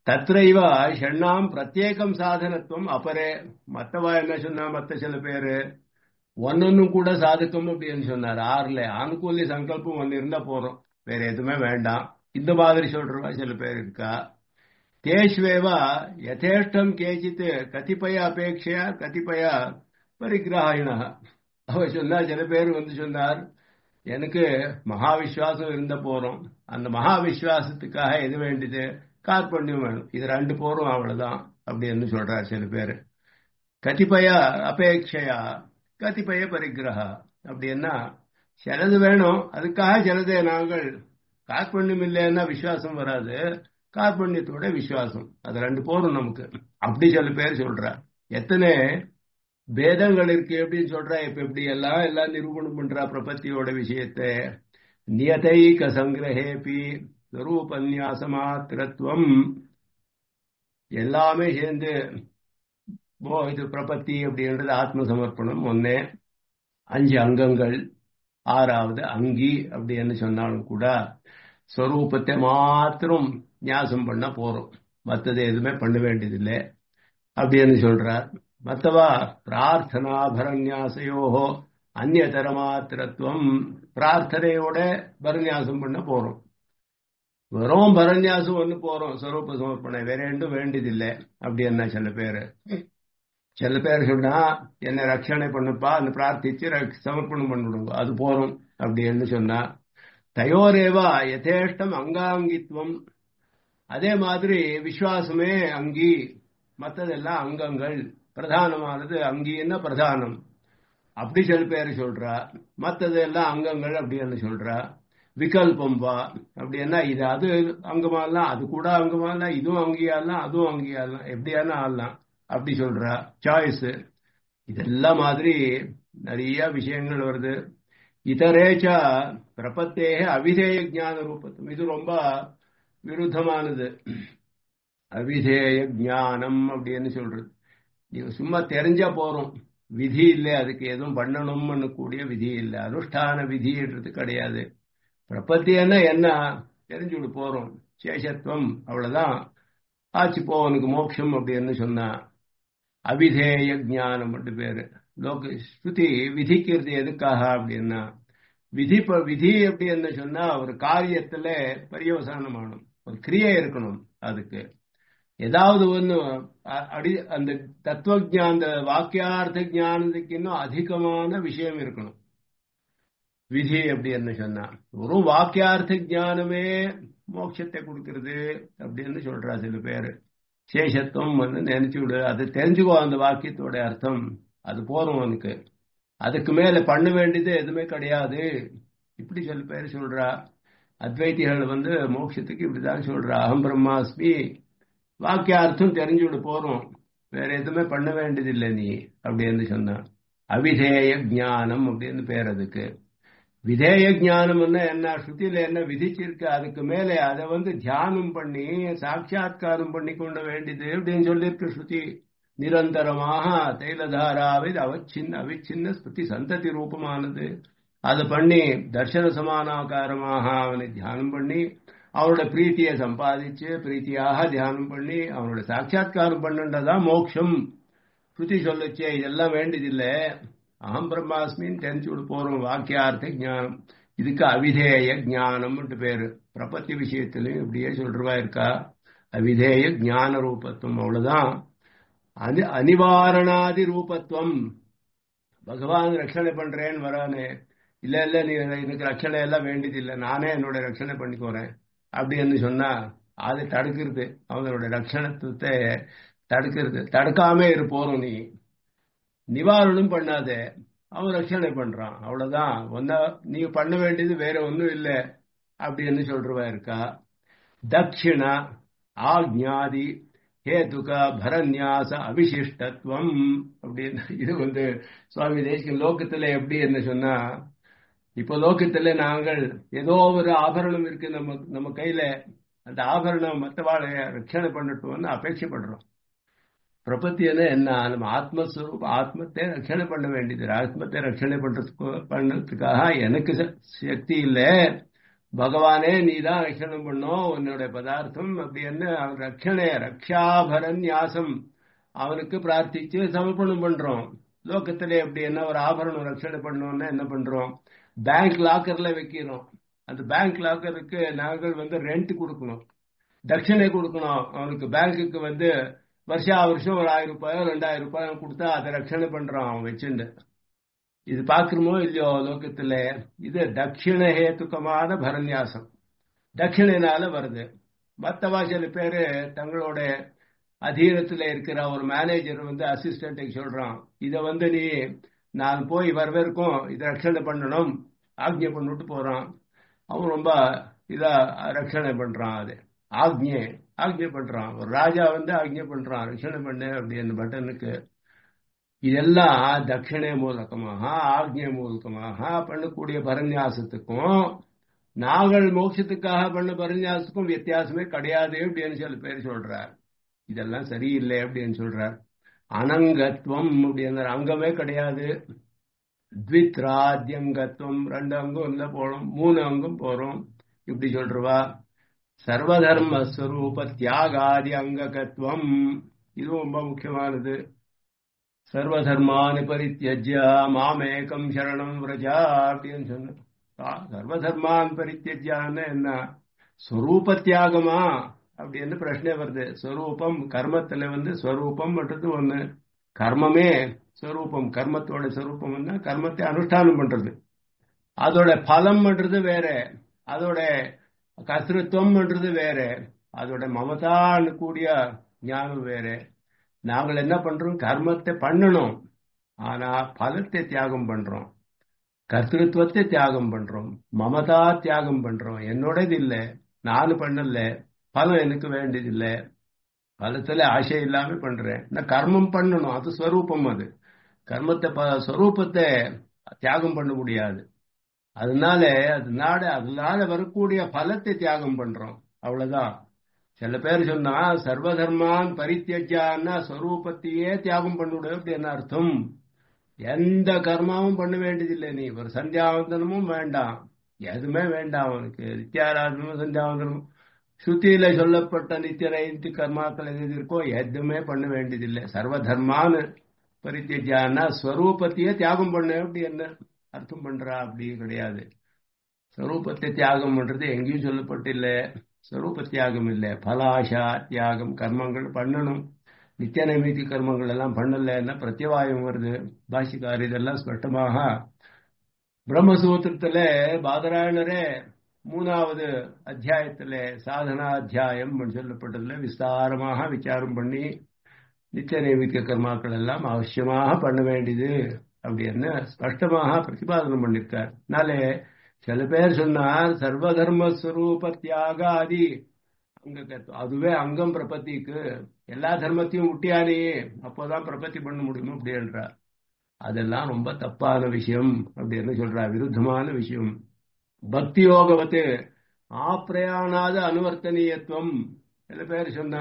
தத்ரைவ ஷண்ணாம் பிரத்யேகம் சாதனத்துவம் அப்பரே மத்தவா என்ன சொன்னா மத்த சில பேரு ஒன்னொன்னும் கூட சாதுக்கம் அப்படின்னு சொன்னார் ஆறுல ஆணுகூல்ய சங்கல்பம் ஒன்னு இருந்தா போறோம் வேற எதுவுமே வேண்டாம் இந்த மாதிரி சொல்றவா சில பேர் இருக்கா தேஷ்வேவா யதேஷ்டம் கேச்சித் கதிப்பய அபேட்சையா கதிப்பய பரிகிரகாயினா அவ சொன்னா சில பேர் வந்து சொன்னார் எனக்கு மகா விஸ்வாசம் இருந்த போறோம் அந்த மகா விஸ்வாசத்துக்காக எது வேண்டியது கார்பண்யம் வேணும் இது ரெண்டு போரும் அவ்வளவுதான் அப்படின்னு சொல்றார் சில பேர் கதிப்பய அபேட்சையா கதிப்பய பரிகிரகா அப்படின்னா சிலது வேணும் அதுக்காக சிலதை நாங்கள் கார்பண்யம் இல்லைன்னா விசுவாசம் வராது கார்பண்யத்தோட விசுவாசம் அது ரெண்டு போரும் நமக்கு அப்படி சில பேர் சொல்ற எத்தனை பேதங்கள் இருக்கு எப்படின்னு சொல்ற இப்ப எப்படி எல்லாம் எல்லாம் நிரூபணம் பண்றா பிரபத்தியோட விஷயத்தை நியதைக சங்கிரகேபி ஸ்வரூபன்யாச மாத்திரத்துவம் எல்லாமே சேர்ந்து ஓ இது பிரபத்தி அப்படின்றது ஆத்ம சமர்ப்பணம் ஒன்னே அஞ்சு அங்கங்கள் ஆறாவது அங்கி அப்படின்னு சொன்னாலும் கூட ஸ்வரூபத்தை மாத்திரம் நியாசம் பண்ண போறோம் மற்றது எதுவுமே பண்ண வேண்டியதில்லை அப்படின்னு சொல்றார் மற்றவா பிரார்த்தனா பரநியாசையோகோ அந்நதர மாத்திரத்துவம் பிரார்த்தனையோட பரநியாசம் பண்ண போறோம் வெறும் பரநியாசம் ஒன்று போறோம் ஸ்வரூப சமர்ப்பணம் வேற ரெண்டும் வேண்டியதில்லை அப்படி என்ன சில பேரு சில பேர் சொன்னா என்ன ரட்சணை பண்ணுப்பா அந்த பிரார்த்திச்சு சமர்ப்பணம் பண்ணிவிடுங்க அது போறோம் அப்படின்னு சொன்னா தயோரேவா யதேஷ்டம் அங்காங்கித்துவம் அதே மாதிரி விசுவாசமே அங்கி மற்றதெல்லாம் அங்கங்கள் பிரதானமானது அங்கின்னா பிரதானம் அப்படி சில பேர் சொல்றா மற்றதெல்லாம் அங்கங்கள் அப்படின்னு சொல்றா விகல்பம் வா அப்படின்னா இது அது அங்கமாலாம் அது கூட அங்கமாலாம் இதுவும் அங்கேயாலாம் அதுவும் அங்கேயாலாம் எப்படியான ஆடலாம் அப்படி சொல்றா சாய்ஸ் இதெல்லாம் மாதிரி நிறைய விஷயங்கள் வருது இதரேச்ச பிரபத்தேக அவிதேய ஜான ரூபத்துவம் இது ரொம்ப விருத்தமானது அவிதேய ஜானம் அப்படின்னு சொல்றது நீங்க சும்மா தெரிஞ்சா போறோம் விதி இல்லை அதுக்கு எதுவும் பண்ணணும்னு கூடிய விதி இல்லை அனுஷ்டான விதின்றது கிடையாது பிரபத்தியன்னா என்ன தெரிஞ்சுட்டு போறோம் சேஷத்துவம் அவ்வளவுதான் ஆச்சு போ உனக்கு மோட்சம் அப்படின்னு சொன்னா அவிதேய ஜானம் பேரு லோக ஸ்ருதி விதிக்கிறது எதுக்காக அப்படின்னா விதி விதி அப்படின்னு சொன்னா ஒரு காரியத்துல பரியவசானமானும் ஒரு கிரியை இருக்கணும் அதுக்கு ஏதாவது ஒன்று அடி அந்த தத்துவ அந்த வாக்கியார்த்த ஜானத்துக்கு இன்னும் அதிகமான விஷயம் இருக்கணும் விதி அப்படின்னு சொன்னா ஒரு வாக்கியார்த்த ஜானமே மோட்சத்தை கொடுக்கறது அப்படின்னு சொல்றா சில பேரு சேஷத்துவம் வந்து நினைச்சு விடு அது தெரிஞ்சுக்கோ அந்த வாக்கியத்தோட அர்த்தம் அது போறோம் அவனுக்கு அதுக்கு மேல பண்ண வேண்டியது எதுவுமே கிடையாது இப்படி சில பேர் சொல்றா அத்வைத்திகள் வந்து மோட்சத்துக்கு இப்படிதான் சொல்றா அகம் பிரம்மாஸ்மி வாக்கியார்த்தம் தெரிஞ்சுவிட போறோம் வேற எதுவுமே பண்ண வேண்டியதில்லை நீ அப்படின்னு சொன்னா அவிதேய ஜானம் அப்படின்னு பேர் அதுக்கு விதேய ஜானம்னா என்ன ஸ்ருதியில என்ன விதிச்சிருக்கு அதுக்கு மேலே அதை வந்து தியானம் பண்ணி சாட்சா்காரம் பண்ணி கொள்ள வேண்டியது அப்படின்னு சொல்லியிருக்கு ஸ்ருதி நிரந்தரமாக தைலதாராவை அவச்சின்ன அவிச்சின்ன ஸ்ருதி சந்ததி ரூபமானது அதை பண்ணி தர்சன சமானாகாரமாக அவனை தியானம் பண்ணி அவனோட பிரீத்தியை சம்பாதிச்சு பிரீத்தியாக தியானம் பண்ணி அவனோட சாட்சா்காரம் பண்ணுன்றதான் மோட்சம் ஸ்ருதி சொல்லுச்சே இதெல்லாம் வேண்டியதில்லை அகம் பிரம்மாஸ்மின்னு தெரிஞ்சு விட போறோம் வாக்கியார்த்த ஜானம் இதுக்கு அவிதேய ஜானம்னு பேரு பிரபத்தி விஷயத்திலையும் இப்படியே சொல்றவா இருக்கா அவிதேய ஜான ரூபத்துவம் அவ்வளவுதான் அது அனிவாரணாதி ரூபத்துவம் பகவான் ரட்சணை பண்றேன்னு வரானே இல்ல இல்ல நீ எனக்கு ரட்சணை எல்லாம் வேண்டியதில்லை நானே என்னோட ரட்சணை பண்ணிக்கோறேன் அப்படின்னு சொன்னா அதை தடுக்கிறது அவனோட ரட்சணத்தை தடுக்கிறது தடுக்காம இரு போறோம் நீ நிவாரணம் பண்ணாத அவன் ரட்சணை பண்றான் அவ்வளவுதான் ஒன்ன நீ பண்ண வேண்டியது வேற ஒன்றும் இல்லை அப்படின்னு சொல்றவா இருக்கா தட்சிண ஆக்ஞாதி ஹேதுக பரநியாச அபிசிஷ்டத்துவம் அப்படின்னு இது வந்து சுவாமி தேசிகன் லோகத்துல எப்படி என்ன சொன்னா இப்போ லோகத்துல நாங்கள் ஏதோ ஒரு ஆபரணம் இருக்கு நம்ம நம்ம கையில அந்த ஆபரணம் மற்றவாழை ரட்சணை பண்ணட்டும்னு அபேட்சப்படுறோம் பிரபத்தியன என்ன நம்ம ஆத்மஸ்வரூப ஆத்மத்தை ரட்சணை பண்ண வேண்டியது ஆத்மத்தை ரட்சணை பண்றதுக்கு பண்ணதுக்காக எனக்கு சக்தி இல்லை பகவானே நீ தான் ரட்சணம் பண்ணும் உன்னோட பதார்த்தம் அப்படின்னு ரட்சணே ரக்ஷாபரன் யாசம் அவனுக்கு பிரார்த்திச்சு சமர்ப்பணம் பண்றோம் லோகத்திலே எப்படி என்ன ஒரு ஆபரணம் ரட்சணை பண்ணோம்னா என்ன பண்றோம் பேங்க் லாக்கர்ல வைக்கிறோம் அந்த பேங்க் லாக்கருக்கு நாங்கள் வந்து ரெண்ட் கொடுக்கணும் தட்சிணை கொடுக்கணும் அவனுக்கு பேங்க்குக்கு வந்து வருஷா வருஷம் ஒரு ஆயிரம் ரூபாயோ ரெண்டாயிரம் ரூபாயோ கொடுத்தா அதை ரட்சணை பண்றான் அவன் வச்சுண்டு இது பாக்குறோமோ இல்லையோ லோகத்துல இது தட்சிண ஹேத்துக்கமான பரநியாசம் தட்சிணைனால வருது மத்தவா சில பேரு தங்களோட அதீனத்துல இருக்கிற ஒரு மேனேஜர் வந்து அசிஸ்டன்ட்டுக்கு சொல்றான் இத வந்து நீ நான் போய் வரவேற்கும் இதை ரட்சணை பண்ணணும் ஆக்ஞை பண்ணிட்டு போறான் அவன் ரொம்ப இதா ரட்சணை பண்றான் அது ஆக்ஞை ஆக்ஞை பண்றான் ஒரு ராஜா வந்து ஆக்ஞை பண்றான் ரட்சணை பண்ணு அப்படின்னு பட்டனுக்கு இதெல்லாம் தட்சிணை மூலகமாக ஆக்ஞை மூலகமாக பண்ணக்கூடிய பரநியாசத்துக்கும் நாங்கள் மோட்சத்துக்காக பண்ண பரநியாசத்துக்கும் வித்தியாசமே கிடையாது அப்படின்னு சில பேர் சொல்றார் இதெல்லாம் சரியில்லை அப்படின்னு சொல்றார் அனங்கத்துவம் அப்படிங்கிற அங்கமே கிடையாது த்வித்ராத்யங்கத்துவம் ரெண்டு அங்கம் இல்ல போறோம் மூணு அங்கம் போறோம் இப்படி சொல்றவா சர்வதர்ம ஸ்வரூப தியாகாதி அங்ககத்துவம் இதுவும் ரொம்ப முக்கியமானது சர்வதர்மானி பரித்தியஜ்ய மாமேகம் சரணம் விரஜா அப்படின்னு சொன்ன சர்வதர்மான் பரித்தியஜான்னு என்ன ஸ்வரூப தியாகமா அப்படின்னு பிரச்சனை வருது ஸ்வரூபம் கர்மத்துல வந்து ஸ்வரூபம்ன்றது ஒண்ணு கர்மமே ஸ்வரூபம் கர்மத்தோட ஸ்வரூபம் கர்மத்தை அனுஷ்டானம் பண்றது அதோட பலம்ன்றது வேற அதோட கர்த்தத்துவம்ன்றது வேற அதோட மமதான்னு கூடிய ஞானம் வேற நாங்கள் என்ன பண்றோம் கர்மத்தை பண்ணணும் ஆனா பலத்தை தியாகம் பண்றோம் கர்த்தத்துவத்தை தியாகம் பண்றோம் மமதா தியாகம் பண்றோம் என்னோடது இல்லை நானும் பண்ணல பலம் எனக்கு வேண்டியதில்லை பலத்துல ஆசை இல்லாம பண்றேன் நான் கர்மம் பண்ணணும் அது ஸ்வரூபம் அது கர்மத்தை ஸ்வரூபத்தை தியாகம் பண்ண முடியாது அதனால அதனால அதனால வரக்கூடிய பலத்தை தியாகம் பண்றோம் அவ்வளவுதான் சில பேர் சொன்னா சர்வதர்மான் பரித்தியஜான்னா ஸ்வரூபத்தையே தியாகம் பண்ணிவிடு அப்படின்னு அர்த்தம் எந்த கர்மாவும் பண்ண வேண்டியதில்லை நீ ஒரு சந்தியாவந்தனமும் வேண்டாம் எதுவுமே வேண்டாம் அவனுக்கு நித்தியாராதனமும் சந்தியாவந்தனமும் ஸ்ருதியில சொல்லப்பட்ட நித்திய நைத்தி கர்மாக்கள் எது இருக்கோ எதுவுமே பண்ண வேண்டியதில்லை சர்வதர்மான்னு பரித்தியஜான்னா ஸ்வரூபத்தையே தியாகம் பண்ண அப்படி என்ன அர்த்தம் பண்றா அப்படி கிடையாது ஸ்வரூபத்தை தியாகம் பண்றது எங்கேயும் சொல்லப்பட்டில்லை ஸ்வரூப தியாகம் இல்லை பலாஷா தியாகம் கர்மங்கள் பண்ணணும் நித்திய நைமித்தி கர்மங்கள் எல்லாம் பண்ணலன்னா பிரத்யவாயம் வருது பாஷிக்கார் இதெல்லாம் ஸ்பஷ்டமாக பிரம்மசூத்திரத்துல பாதராயணரே மூணாவது அத்தியாயத்துல சாதனா அத்தியாயம் சொல்லப்பட்டதுல விஸ்தாரமாக விசாரம் பண்ணி நித்திய நைமித்திய கர்மாக்கள் எல்லாம் அவசியமாக பண்ண வேண்டியது அப்படின்னு ஸ்பஷ்டமாக பிரதிபாதனம் பண்ணிருக்கார் அதனாலே சில பேர் சொன்னார் சர்வதர்மஸ்வரூப தியாகாதி அங்க அதுவே அங்கம் பிரபத்திக்கு எல்லா தர்மத்தையும் முட்டியானே அப்போதான் பிரபத்தி பண்ண முடியும் அப்படின்றார் அதெல்லாம் ரொம்ப தப்பான விஷயம் அப்படின்னு சொல்றார் விருத்தமான விஷயம் பக்தி யோகவத்து ஆப்பிரயாணாத அனுவர்த்தனீயத்துவம் சில பேர் சொன்னா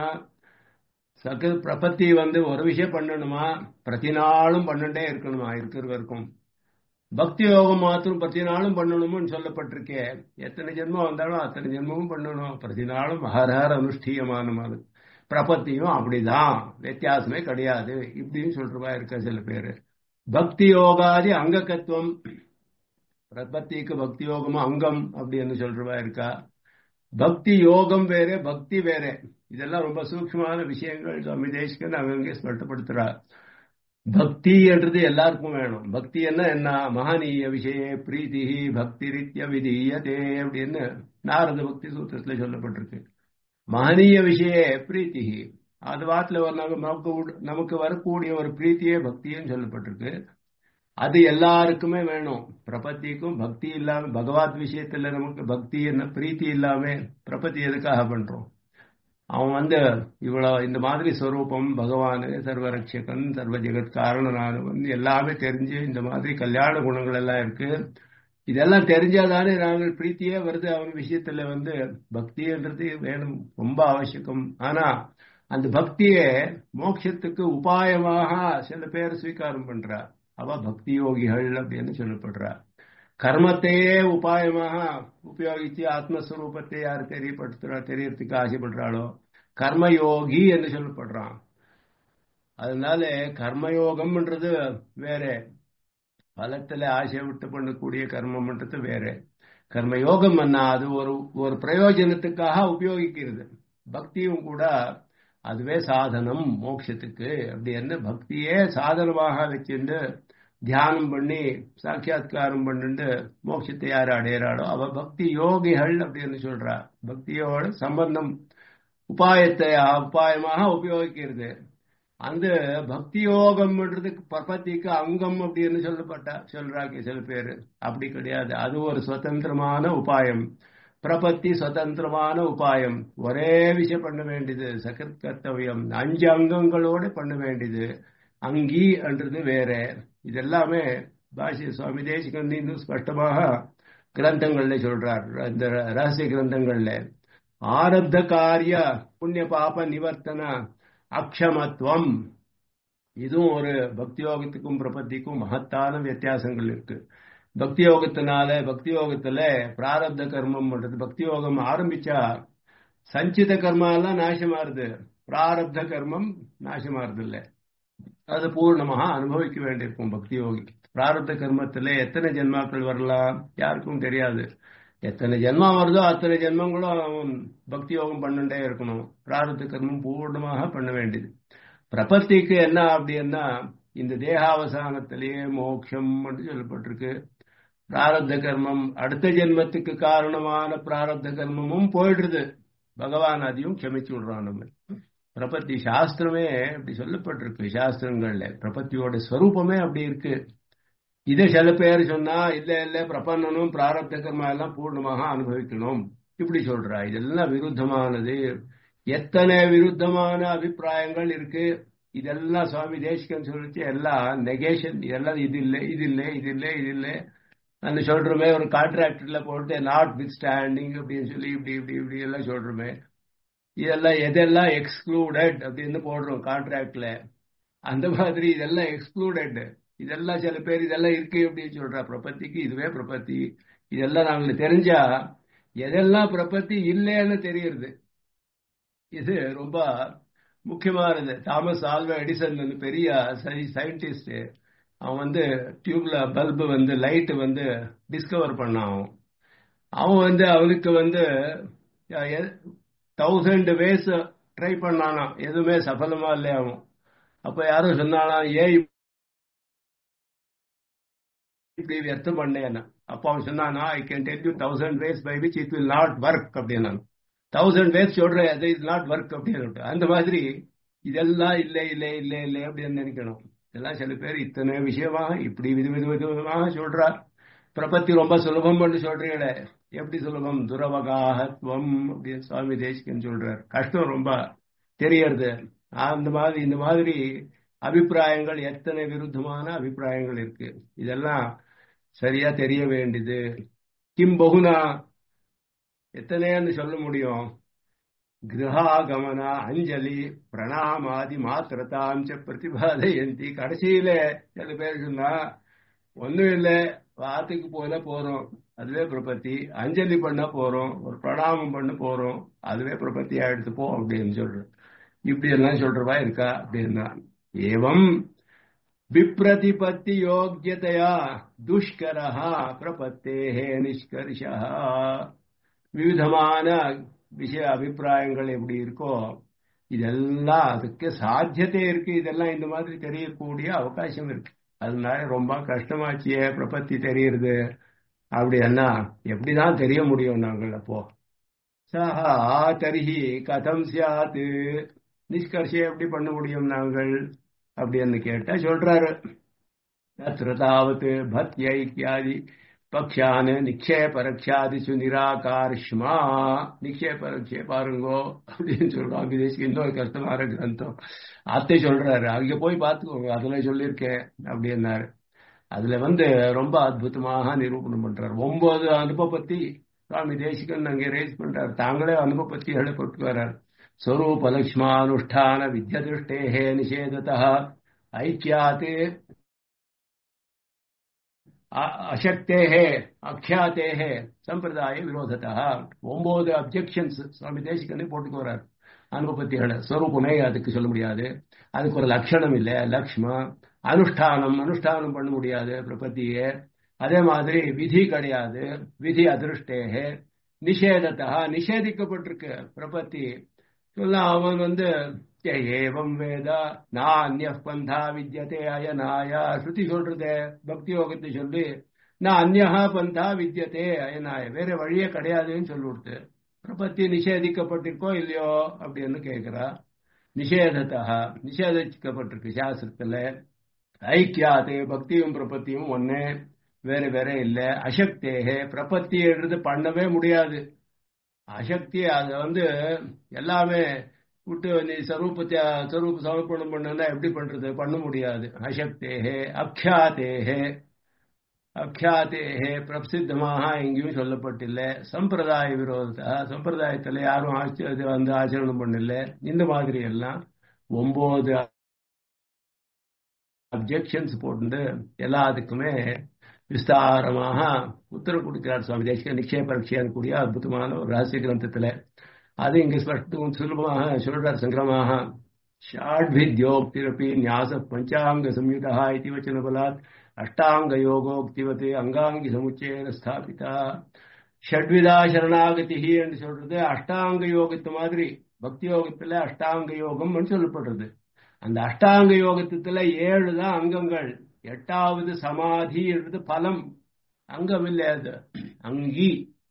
சக பிரபத்தி வந்து ஒரு விஷயம் பண்ணணுமா பிரதி நாளும் பண்ணிட்டே இருக்கணுமா இருக்கிறவருக்கும் பக்தி யோகம் மாத்திரம் பிரதி நாளும் பண்ணணும்னு சொல்லப்பட்டிருக்கே எத்தனை ஜென்மம் வந்தாலும் அத்தனை ஜென்மமும் பண்ணணும் பிரதி நாளும் ஹரஹர அனுஷ்டீயமானது பிரபத்தியும் அப்படிதான் வித்தியாசமே கிடையாது இப்படின்னு சொல்றவா இருக்க சில பேரு பக்தி யோகாதி அங்கக்கத்துவம் பிரபத்திக்கு பக்தி யோகமும் அங்கம் அப்படின்னு சொல்றவா இருக்கா பக்தி யோகம் வேற பக்தி வேற இதெல்லாம் ரொம்ப சூக்மமான விஷயங்கள் சுவாமி தேசிகன் அவங்க ஸ்பஷ்டப்படுத்துறார் பக்தி என்றது எல்லாருக்கும் வேணும் பக்தி என்ன என்ன மகனீய விஷய பிரீத்தி பக்தி ரீத்திய விதீயதே அப்படின்னு நாரத பக்தி சூத்திரத்துல சொல்லப்பட்டிருக்கு மகனீய விஷய பிரீத்தி அது வாத்துல நமக்கு நமக்கு வரக்கூடிய ஒரு பிரீத்தியே பக்தியும் சொல்லப்பட்டிருக்கு அது எல்லாருக்குமே வேணும் பிரபத்திக்கும் பக்தி இல்லாம பகவத் விஷயத்துல நமக்கு பக்தி என்ன பிரீத்தி இல்லாம பிரபத்தி எதுக்காக பண்றோம் அவன் வந்து இவ்வளவு இந்த மாதிரி ஸ்வரூபம் பகவான் சர்வரட்சகன் சர்வ ஜெகத் காரணனானவன் எல்லாமே தெரிஞ்சு இந்த மாதிரி கல்யாண குணங்கள் எல்லாம் இருக்கு இதெல்லாம் தெரிஞ்சாதானே நாங்கள் பிரீத்தியே வருது அவன் விஷயத்துல வந்து பக்தின்றது வேணும் ரொம்ப அவசியம் ஆனா அந்த பக்தியை மோட்சத்துக்கு உபாயமாக சில பேர் ஸ்வீகாரம் பண்றா அவ பக்தி யோகிகள் அப்படின்னு சொல்லப்படுறா கர்மத்தையே உபாயமாக உபயோகிச்சு ஆத்மஸ்வரூபத்தை யார் தெரியப்படுத்துறா தெரியறதுக்கு ஆசைப்படுறாளோ கர்மயோகி என்று சொல்லப்படுறான் அதனால கர்மயோகம்ன்றது வேற பலத்துல ஆசை விட்டு பண்ணக்கூடிய கர்மம்ன்றது வேற கர்மயோகம் என்ன அது ஒரு ஒரு பிரயோஜனத்துக்காக உபயோகிக்கிறது பக்தியும் கூட அதுவே சாதனம் மோட்சத்துக்கு அப்படி என்ன பக்தியே சாதனமாக வச்சுட்டு தியானம் பண்ணி சாட்சாத்காரம் பண்ணிட்டு மோட்சத்தை யார் அடையிறாளோ அவ பக்தி யோகிகள் அப்படின்னு சொல்றா பக்தியோட சம்பந்தம் உபாயத்தை உபாயமாக உபயோகிக்கிறது அந்த பக்தி யோகம்ன்றதுக்கு பிரபத்திக்கு அங்கம் அப்படின்னு சொல்லப்பட்ட சொல்றாங்க சில பேர் அப்படி கிடையாது அது ஒரு சுதந்திரமான உபாயம் பிரபத்தி சுதந்திரமான உபாயம் ஒரே விஷயம் பண்ண வேண்டியது சகத் கர்த்தவியம் அஞ்சு அங்கங்களோட பண்ண வேண்டியது அங்கி என்றது வேற இதெல்லாமே பாஷ்ய சுவாமி தேசிகன் இன்னும் ஸ்பஷ்டமாக கிரந்தங்கள்ல சொல்றார் இந்த ரகசிய கிரந்தங்கள்ல ஆரப்த காரிய புண்ணிய பாப நிவர்த்தன அக்ஷமத்துவம் இதுவும் ஒரு பக்தி யோகத்துக்கும் பிரபத்திக்கும் மகத்தான வித்தியாசங்கள் இருக்கு பக்தி யோகத்தினால பக்தி யோகத்துல பிராரப்த கர்மம் பண்றது பக்தி யோகம் ஆரம்பிச்சா சஞ்சித கர்மா எல்லாம் நாசமாறுது பிராரப்த கர்மம் நாசமாறுது இல்ல அது பூர்ணமாக அனுபவிக்க வேண்டியிருக்கும் பக்தி யோகி பிராரப்த கர்மத்துல எத்தனை ஜென்மாக்கள் வரலாம் யாருக்கும் தெரியாது எத்தனை ஜென்மம் வருதோ அத்தனை ஜென்மங்களும் அவன் பக்தி யோகம் பண்ணிட்டே இருக்கணும் பிராரப்த கர்மம் பூர்ணமாக பண்ண வேண்டியது பிரபத்திக்கு என்ன அப்படின்னா இந்த தேகாவசானத்திலேயே மோட்சம் சொல்லப்பட்டிருக்கு பிராரப்த கர்மம் அடுத்த ஜென்மத்துக்கு காரணமான பிராரப்த கர்மமும் போயிடுறது பகவான் அதையும் க்ஷமிச்சு விடுறான் நம்ம பிரபத்தி சாஸ்திரமே அப்படி சொல்லப்பட்டிருக்கு சாஸ்திரங்கள்ல பிரபத்தியோட ஸ்வரூபமே அப்படி இருக்கு இதை சில பேர் சொன்னா இல்ல இல்ல பிரபன்னனும் பிராரப்த கர்மா எல்லாம் பூர்ணமாக அனுபவிக்கணும் இப்படி சொல்றா இதெல்லாம் விருத்தமானது எத்தனை விருத்தமான அபிப்பிராயங்கள் இருக்கு இதெல்லாம் சுவாமி தேசிகன் சொல்லிச்சு எல்லாம் நெகேஷன் இதெல்லாம் இது இல்லை இது இல்லை இது இல்லை இது இல்லை அந்த சொல்றோமே ஒரு கான்ட்ராக்டர்ல போட்டு நாட் வித் ஸ்டாண்டிங் அப்படின்னு சொல்லி இப்படி இப்படி இப்படி எல்லாம் சொல்றோமே இதெல்லாம் எதெல்லாம் எக்ஸ்க்ளூடட் அப்படின்னு போடுறோம் கான்ட்ராக்ட்ல அந்த மாதிரி இதெல்லாம் எக்ஸ்க்ளூடட் இதெல்லாம் சில பேர் இதெல்லாம் இருக்கு அப்படின்னு சொல்றா பிரபத்திக்கு இதுவே பிரபத்தி இதெல்லாம் நாங்களுக்கு தெரிஞ்சா எதெல்லாம் பிரபத்தி இல்லைன்னு தெரியுது இது ரொம்ப முக்கியமானது தாமஸ் ஆல்வா எடிசன் பெரிய சயின்டிஸ்ட் அவன் வந்து டியூப்ல பல்பு வந்து லைட் வந்து டிஸ்கவர் பண்ணான் அவன் வந்து அவனுக்கு வந்து தௌசண்ட் வேஸ் ட்ரை பண்ணானா எதுவுமே சஃபலமா இல்லையா அவன் அப்ப யாரும் சொன்னானா ஏன் இப்படி வியர்த்தம் பண்ணேன் அப்ப அவன் சொன்னானா I can tell you thousand ways by which it will not work அப்படின்னு தௌசண்ட் வேஸ் சொல்றேன் அது இஸ் நாட் ஒர்க் அப்படின்னு அந்த மாதிரி இதெல்லாம் இல்லை இல்லை இல்லை இல்லை அப்படின்னு நினைக்கணும் இதெல்லாம் சில பேர் இத்தனை விஷயமாக இப்படி வித வித விதமாக சொல்றார் பிரபத்தி ரொம்ப சுலபம் பண்ணி சொல்றீங்களே எப்படி சுலபம் துரவகாகத்வம் அப்படின்னு சுவாமி தேசிகன் சொல்றார் கஷ்டம் ரொம்ப தெரியறது அந்த மாதிரி இந்த மாதிரி அபிப்பிராயங்கள் எத்தனை விருத்தமான அபிப்பிராயங்கள் இருக்கு இதெல்லாம் சரியா தெரிய வேண்டியது கிம் பகுனா எத்தனைன்னு சொல்ல முடியும் கிரகாகமன அஞ்சலி பிரணாமாதி மாத்திரதாம் பிரதிபாதயந்தி கடைசியில சில பேர் சொன்னா ஒன்னும் இல்லை வாத்துக்கு போல போறோம் அதுவே பிரபத்தி அஞ்சலி பண்ண போறோம் ஒரு பிரணாமம் பண்ண போறோம் அதுவே பிரபத்தி எடுத்துப்போம் அப்படின்னு சொல்றோம் இப்படி எல்லாம் சொல்றவா இருக்கா அப்படின்னா ஏவம் விப்ரதிபத்தி யோக்கியதையா துஷ்கரஹா பிரபத்தேஹே நிஷ்கர்ஷா விவிதமான விஷய அபிப்பிராயங்கள் எப்படி இருக்கோ இதெல்லாம் அதுக்கு சாத்தியத்தை இருக்கு இதெல்லாம் இந்த மாதிரி தெரியக்கூடிய அவகாசம் இருக்கு அதனால ரொம்ப கஷ்டமாச்சியே பிரபத்தி தெரியுது அப்படின்னா எப்படிதான் தெரிய முடியும் நாங்கள் அப்போ சஹா தரிஹி கதம் சியாத்து நிஷ்கர்ஷம் எப்படி பண்ண முடியும் நாங்கள் அப்படின்னு கேட்டா சொல்றாரு தத்ரதாவது பத்யைக்கியாதி பக்ஷான் நிக்ஷேபரக்ஷாதிசு நிராகார்ஷ்மா நிக்ஷேபரக்ஷே பாருங்கோ அப்படின்னு சொல்றோம் விதேசிக்கு இன்னொரு கஷ்டமான கிரந்தம் அத்தை சொல்றாரு அங்க போய் பார்த்துக்கோங்க அதுல சொல்லியிருக்கேன் அப்படின்னாரு அதுல வந்து ரொம்ப அற்புதமாக நிரூபணம் பண்றாரு ஒன்பது அனுபவத்தி சுவாமி தேசிகன் அங்கே ரேஸ் பண்றாரு தாங்களே அனுபவத்திகளை போட்டு வர்றாரு स्वरूपलक्ष्मानुष्ठान विद्यदृष्टेः निषेधतः ऐक्यात् அசக்தேகே அக்ஷாத்தேகே சம்பிரதாய விரோதத்தா ஒன்பது அப்ஜெக்ஷன்ஸ் சுவாமி தேசிகனே போட்டுக்கு வர்றார் அனுபத்திகளை ஸ்வரூபமே அதுக்கு சொல்ல முடியாது அதுக்கு ஒரு லட்சணம் இல்லை லக்ஷ்மா அனுஷ்டானம் அனுஷ்டானம் பண்ண முடியாது பிரபத்தியே அதே மாதிரி விதி கிடையாது விதி அதிருஷ்டேகே நிஷேதத்தா நிஷேதிக்கப்பட்டிருக்கு பிரபத்தி சொல்ல அவன் வந்து ஏவம் வேத நானிய பந்தா வித்யதே அயனாய ஸ்ருதி சொல்றதே பக்தி யோகத்தை சொல்லி நான் அந்நகா பந்தா வித்யதே அயனாய வேற வழியே கிடையாதுன்னு சொல்லி கொடுத்து பிரபத்தி நிஷேதிக்கப்பட்டிருக்கோ இல்லையோ அப்படின்னு கேட்கிறா நிஷேதத்தா நிஷேதிக்கப்பட்டிருக்கு சாஸ்திரத்துல ஐக்கியாதே பக்தியும் பிரபத்தியும் ஒன்னே வேற வேற இல்ல அசக்தேகே பிரபத்தி எழுது பண்ணவே முடியாது அசக்தி அதை வந்து எல்லாமே விட்டு நீ சரூபத்தை சரூப சமர்ப்பணம் பண்ணுன்னா எப்படி பண்றது பண்ண முடியாது அசக்தேகே அக்ஷாத்தேகே அக்ஷாத்தேகே பிரசித்தமாக எங்கேயும் சொல்லப்பட்டில்லை சம்பிரதாய விரோதத்தை சம்பிரதாயத்தில் யாரும் ஆச்சரிய வந்து ஆச்சரணம் பண்ணல இந்த மாதிரி எல்லாம் ஒன்பது அப்ஜெக்ஷன்ஸ் போட்டு எல்லாத்துக்குமே விஸ்தாரமாக உத்தரவு கொடுக்கிறார் சுவாமி தேசிக நிச்சய பரீட்சையான் கூடிய அற்புதமான ஒரு ரகசிய கிரந்தத்துல அது இங்க ஸ்பஷ்டம் சுலபமாக சொல்றார் சங்கிரமாக ஷாட்வித்யோக்திரப்பி न्यास பஞ்சாங்க संयुतः इति वचनबलात् அஷ்டாங்க யோகோக்திவத்து அங்காங்கி சமுச்சேன ஸ்தாபிதா ஷட்விதா சரணாகதி என்று சொல்றது அஷ்டாங்க யோகத்து மாதிரி பக்தி யோகத்துல அஷ்டாங்க யோகம் சொல்லப்படுறது அந்த அஷ்டாங்க யோகத்துல ஏழு தான் அங்கங்கள் எட்டாவது சமாதி என்றது பலம் அங்கம் இல்லை அது அங்கி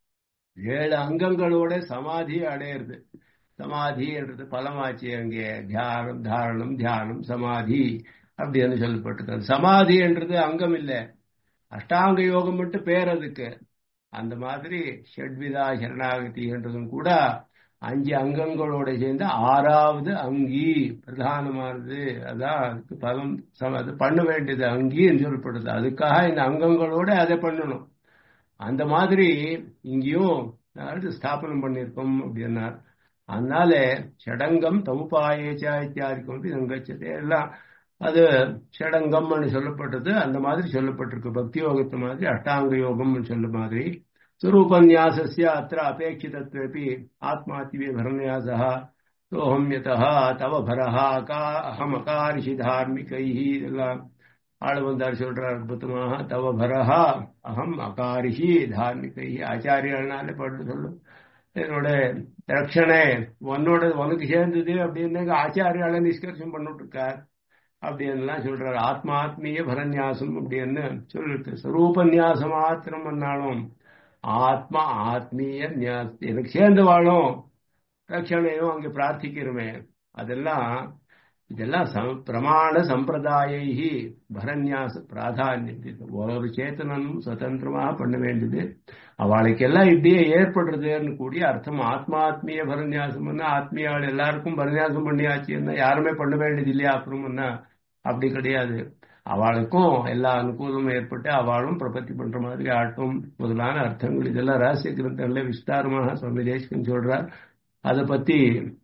ஏழு அங்கங்களோட சமாதி அடையிறது சமாதி என்றது பலமாச்சு அங்கே தியானம் தாரணம் தியானம் சமாதி அப்படின்னு சொல்லப்பட்டிருக்காது சமாதி என்றது அங்கம் இல்லை அஷ்டாங்க யோகம் மட்டும் பேர் அதுக்கு அந்த மாதிரி ஷட்விதா சரணாகதி என்றதும் கூட அஞ்சு அங்கங்களோட சேர்ந்து ஆறாவது அங்கி பிரதானமானது அதான் அதுக்கு பலம் அது பண்ண வேண்டியது அங்கின்னு சொல்லப்படுது அதுக்காக இந்த அங்கங்களோட அதை பண்ணணும் அந்த மாதிரி இங்கேயும் ஸ்தாபனம் பண்ணியிருக்கோம் அப்படின்னார் அதனால ஷடங்கம் தமுப்பாயேச்சா இத்தியாதிக்கு வந்து இதங்கச்சதே எல்லாம் அது ஷடங்கம்னு சொல்லப்பட்டது அந்த மாதிரி சொல்லப்பட்டிருக்கு பக்தி யோகத்து மாதிரி அஷ்டாங்க யோகம்னு சொல்ல மாதிரி स्वरूपन्यासस्य अत्र अपेक्षितत्वेपि आत्मातिवे भरन्यासः सोऽहं यतः तव भरः अका अहमकारिषि धार्मिकैः இதெல்லாம் ஆளவந்தார் சொல்றார் அற்புதமாக தவ பரஹா அகம் அகாரிஷி தார்மிகை ஆச்சாரியனால பாட்டு சொல்லும் என்னோட ரட்சணை உன்னோட உனக்கு சேர்ந்தது அப்படின்னு ஆச்சாரியால நிஷ்கர்ஷம் பண்ணிட்டு இருக்கார் அப்படின்லாம் சொல்றாரு ஆத்மாத்மீய பரநியாசம் அப்படின்னு சொல்லிருக்கு ஸ்வரூபநியாசம் மாத்திரம் பண்ணாலும் ஆத்மா ஆத்மீய எனக்கு சேர்ந்து வாழும் ரட்சணையும் அங்கே பிரார்த்திக்கிறோமே அதெல்லாம் இதெல்லாம் பிரமாண சம்பிரதாயி பரநியாச பிராதானியம் ஒரு சேத்தனனும் சுதந்திரமாக பண்ண வேண்டியது அவளுக்கெல்லாம் இப்படியே ஏற்படுறதுன்னு கூடிய அர்த்தம் ஆத்மாத்மீய பரநியாசம்னா ஆத்மீயாள் எல்லாருக்கும் பரநியாசம் பண்ணியாச்சுன்னா யாருமே பண்ண வேண்டியது இல்லையா அப்புறம்னா அப்படி கிடையாது அவளுக்கும் எல்லா அனுகூலமும் ஏற்பட்டு அவளும் பிரபத்தி பண்ற மாதிரி ஆட்டும் முதலான அர்த்தங்கள் இதெல்லாம் ரகசிய கிரந்தங்கள்ல விஸ்தாரமாக சுவாமி தேசிகன் சொல்றார் அதை பத்தி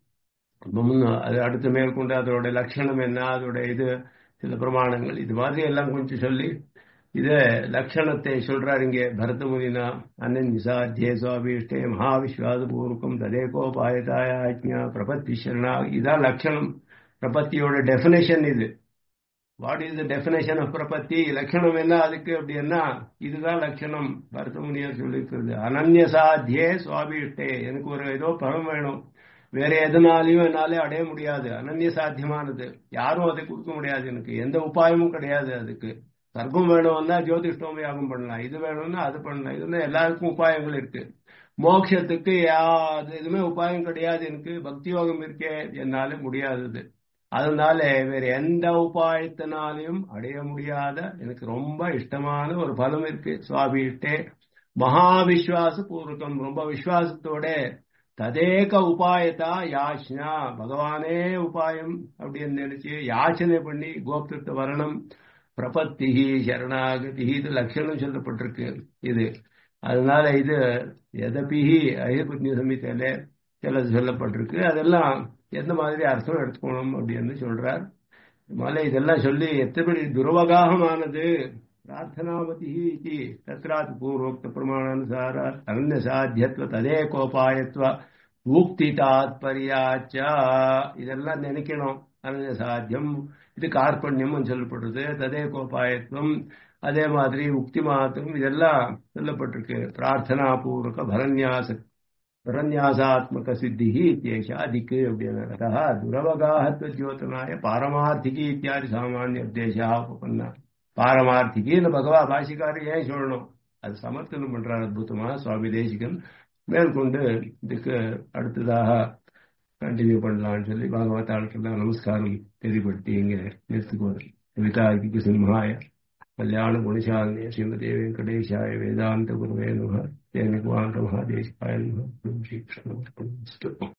அது அடுத்து மேற்கொண்டு அதோட லட்சணம் என்ன அதோட இது சில பிரமாணங்கள் இது மாதிரி எல்லாம் கொஞ்சம் சொல்லி இத லட்சணத்தை சொல்றாரு இங்கே பரத முனினா அண்ணன் நிசாத்தியே சுவாபிஷ்டே மகாவிஸ்வாத பூர்வகம் ததேகோபாயதாய ஆஜ்ஞா பிரபத்தி சரணா இதான் லட்சணம் பிரபத்தியோட டெபினேஷன் இது what is the definition of பிரபத்தி லட்சணம் என்ன அதுக்கு அப்படின்னா இதுதான் லட்சணம் பரத முனியார் சொல்லியிருக்கிறது அனன்ய சாத்தியே சுவாபிஷ்டே எனக்கு ஒரு ஏதோ பலம் வேணும் வேற எதனாலையும் என்னாலே அடைய முடியாது அனன்ய சாத்தியமானது யாரும் அதை கொடுக்க முடியாது எனக்கு எந்த உபாயமும் கிடையாது அதுக்கு சர்க்கம் வேணும்னா ஜோதிஷ்டோம யாகம் பண்ணலாம் இது வேணும்னா அது பண்ணலாம் இதுல எல்லாருக்கும் உபாயங்கள் இருக்கு மோட்சத்துக்கு எதுவுமே உபாயம் கிடையாது எனக்கு பக்தி யோகம் இருக்கே என்னால முடியாதது அதனால வேற எந்த உபாயத்தினாலையும் அடைய முடியாத எனக்கு ரொம்ப இஷ்டமான ஒரு பலம் இருக்கு சுவாபிஷ்டே மகா விஸ்வாச பூர்வகம் ரொம்ப விசுவாசத்தோட ததேக உபாயத்தா யாச்னா பகவானே உபாயம் அப்படின்னு நினைச்சு யாச்சனை பண்ணி கோப்தத்தை வரணும் பிரபத்தி சரணாகதி இது லட்சணம் சொல்லப்பட்டிருக்கு இது அதனால இது எதபிஹி ஐயபுண்ணிய சமித்தையில சிலது சொல்லப்பட்டிருக்கு அதெல்லாம் எந்த மாதிரி அர்த்தம் எடுத்துக்கணும் அப்படின்னு சொல்றார் மலை இதெல்லாம் சொல்லி எத்தனை துருவகாகமானது प्रार्थनामतिः इति तत्रात् पूर्वोक्तप्रमाणानुसार अरण्यसाध्यत्व तदेकोपायत्व ஊக்தி தாத்பரியாச்ச இதெல்லாம் நினைக்கணும் அனந்த சாத்தியம் இது கார்பண்யம் சொல்லப்படுறது ததே கோபாயத்துவம் அதே மாதிரி உக்தி மாத்திரம் இதெல்லாம் சொல்லப்பட்டிருக்கு பிரார்த்தனா பூர்வக பரநியாச பரநியாசாத்மக சித்தி இத்தியேஷ அதிக்கு அப்படின்னா துரவகாஹத்வ ஜோதனாய பாரமார்த்திகி இத்தியாதி சாமானிய உத்தேசா உபன்னா பாரமார்த்திகின்னு பகவா பாஷிக்காரர் ஏன் சொல்லணும் அது சமர்த்தனம் பண்றார் அற்புதமா சுவாமி தேசிகன் மேற்கொண்டு இதுக்கு அடுத்ததாக கண்டினியூ பண்ணலாம்னு சொல்லி பாகவதாளுக்கெல்லாம் நமஸ்காரம் தெரியப்படுத்தி இங்க நிறுத்துக்குவார் கவிதாய்க்கு சிம்ஹாய கல்யாண குணசாலினே ஸ்ரீமதே வெங்கடேஷாய வேதாந்த குருவே நம தேனகுவாந்த மகாதேசாய நம ஸ்ரீ கிருஷ்ண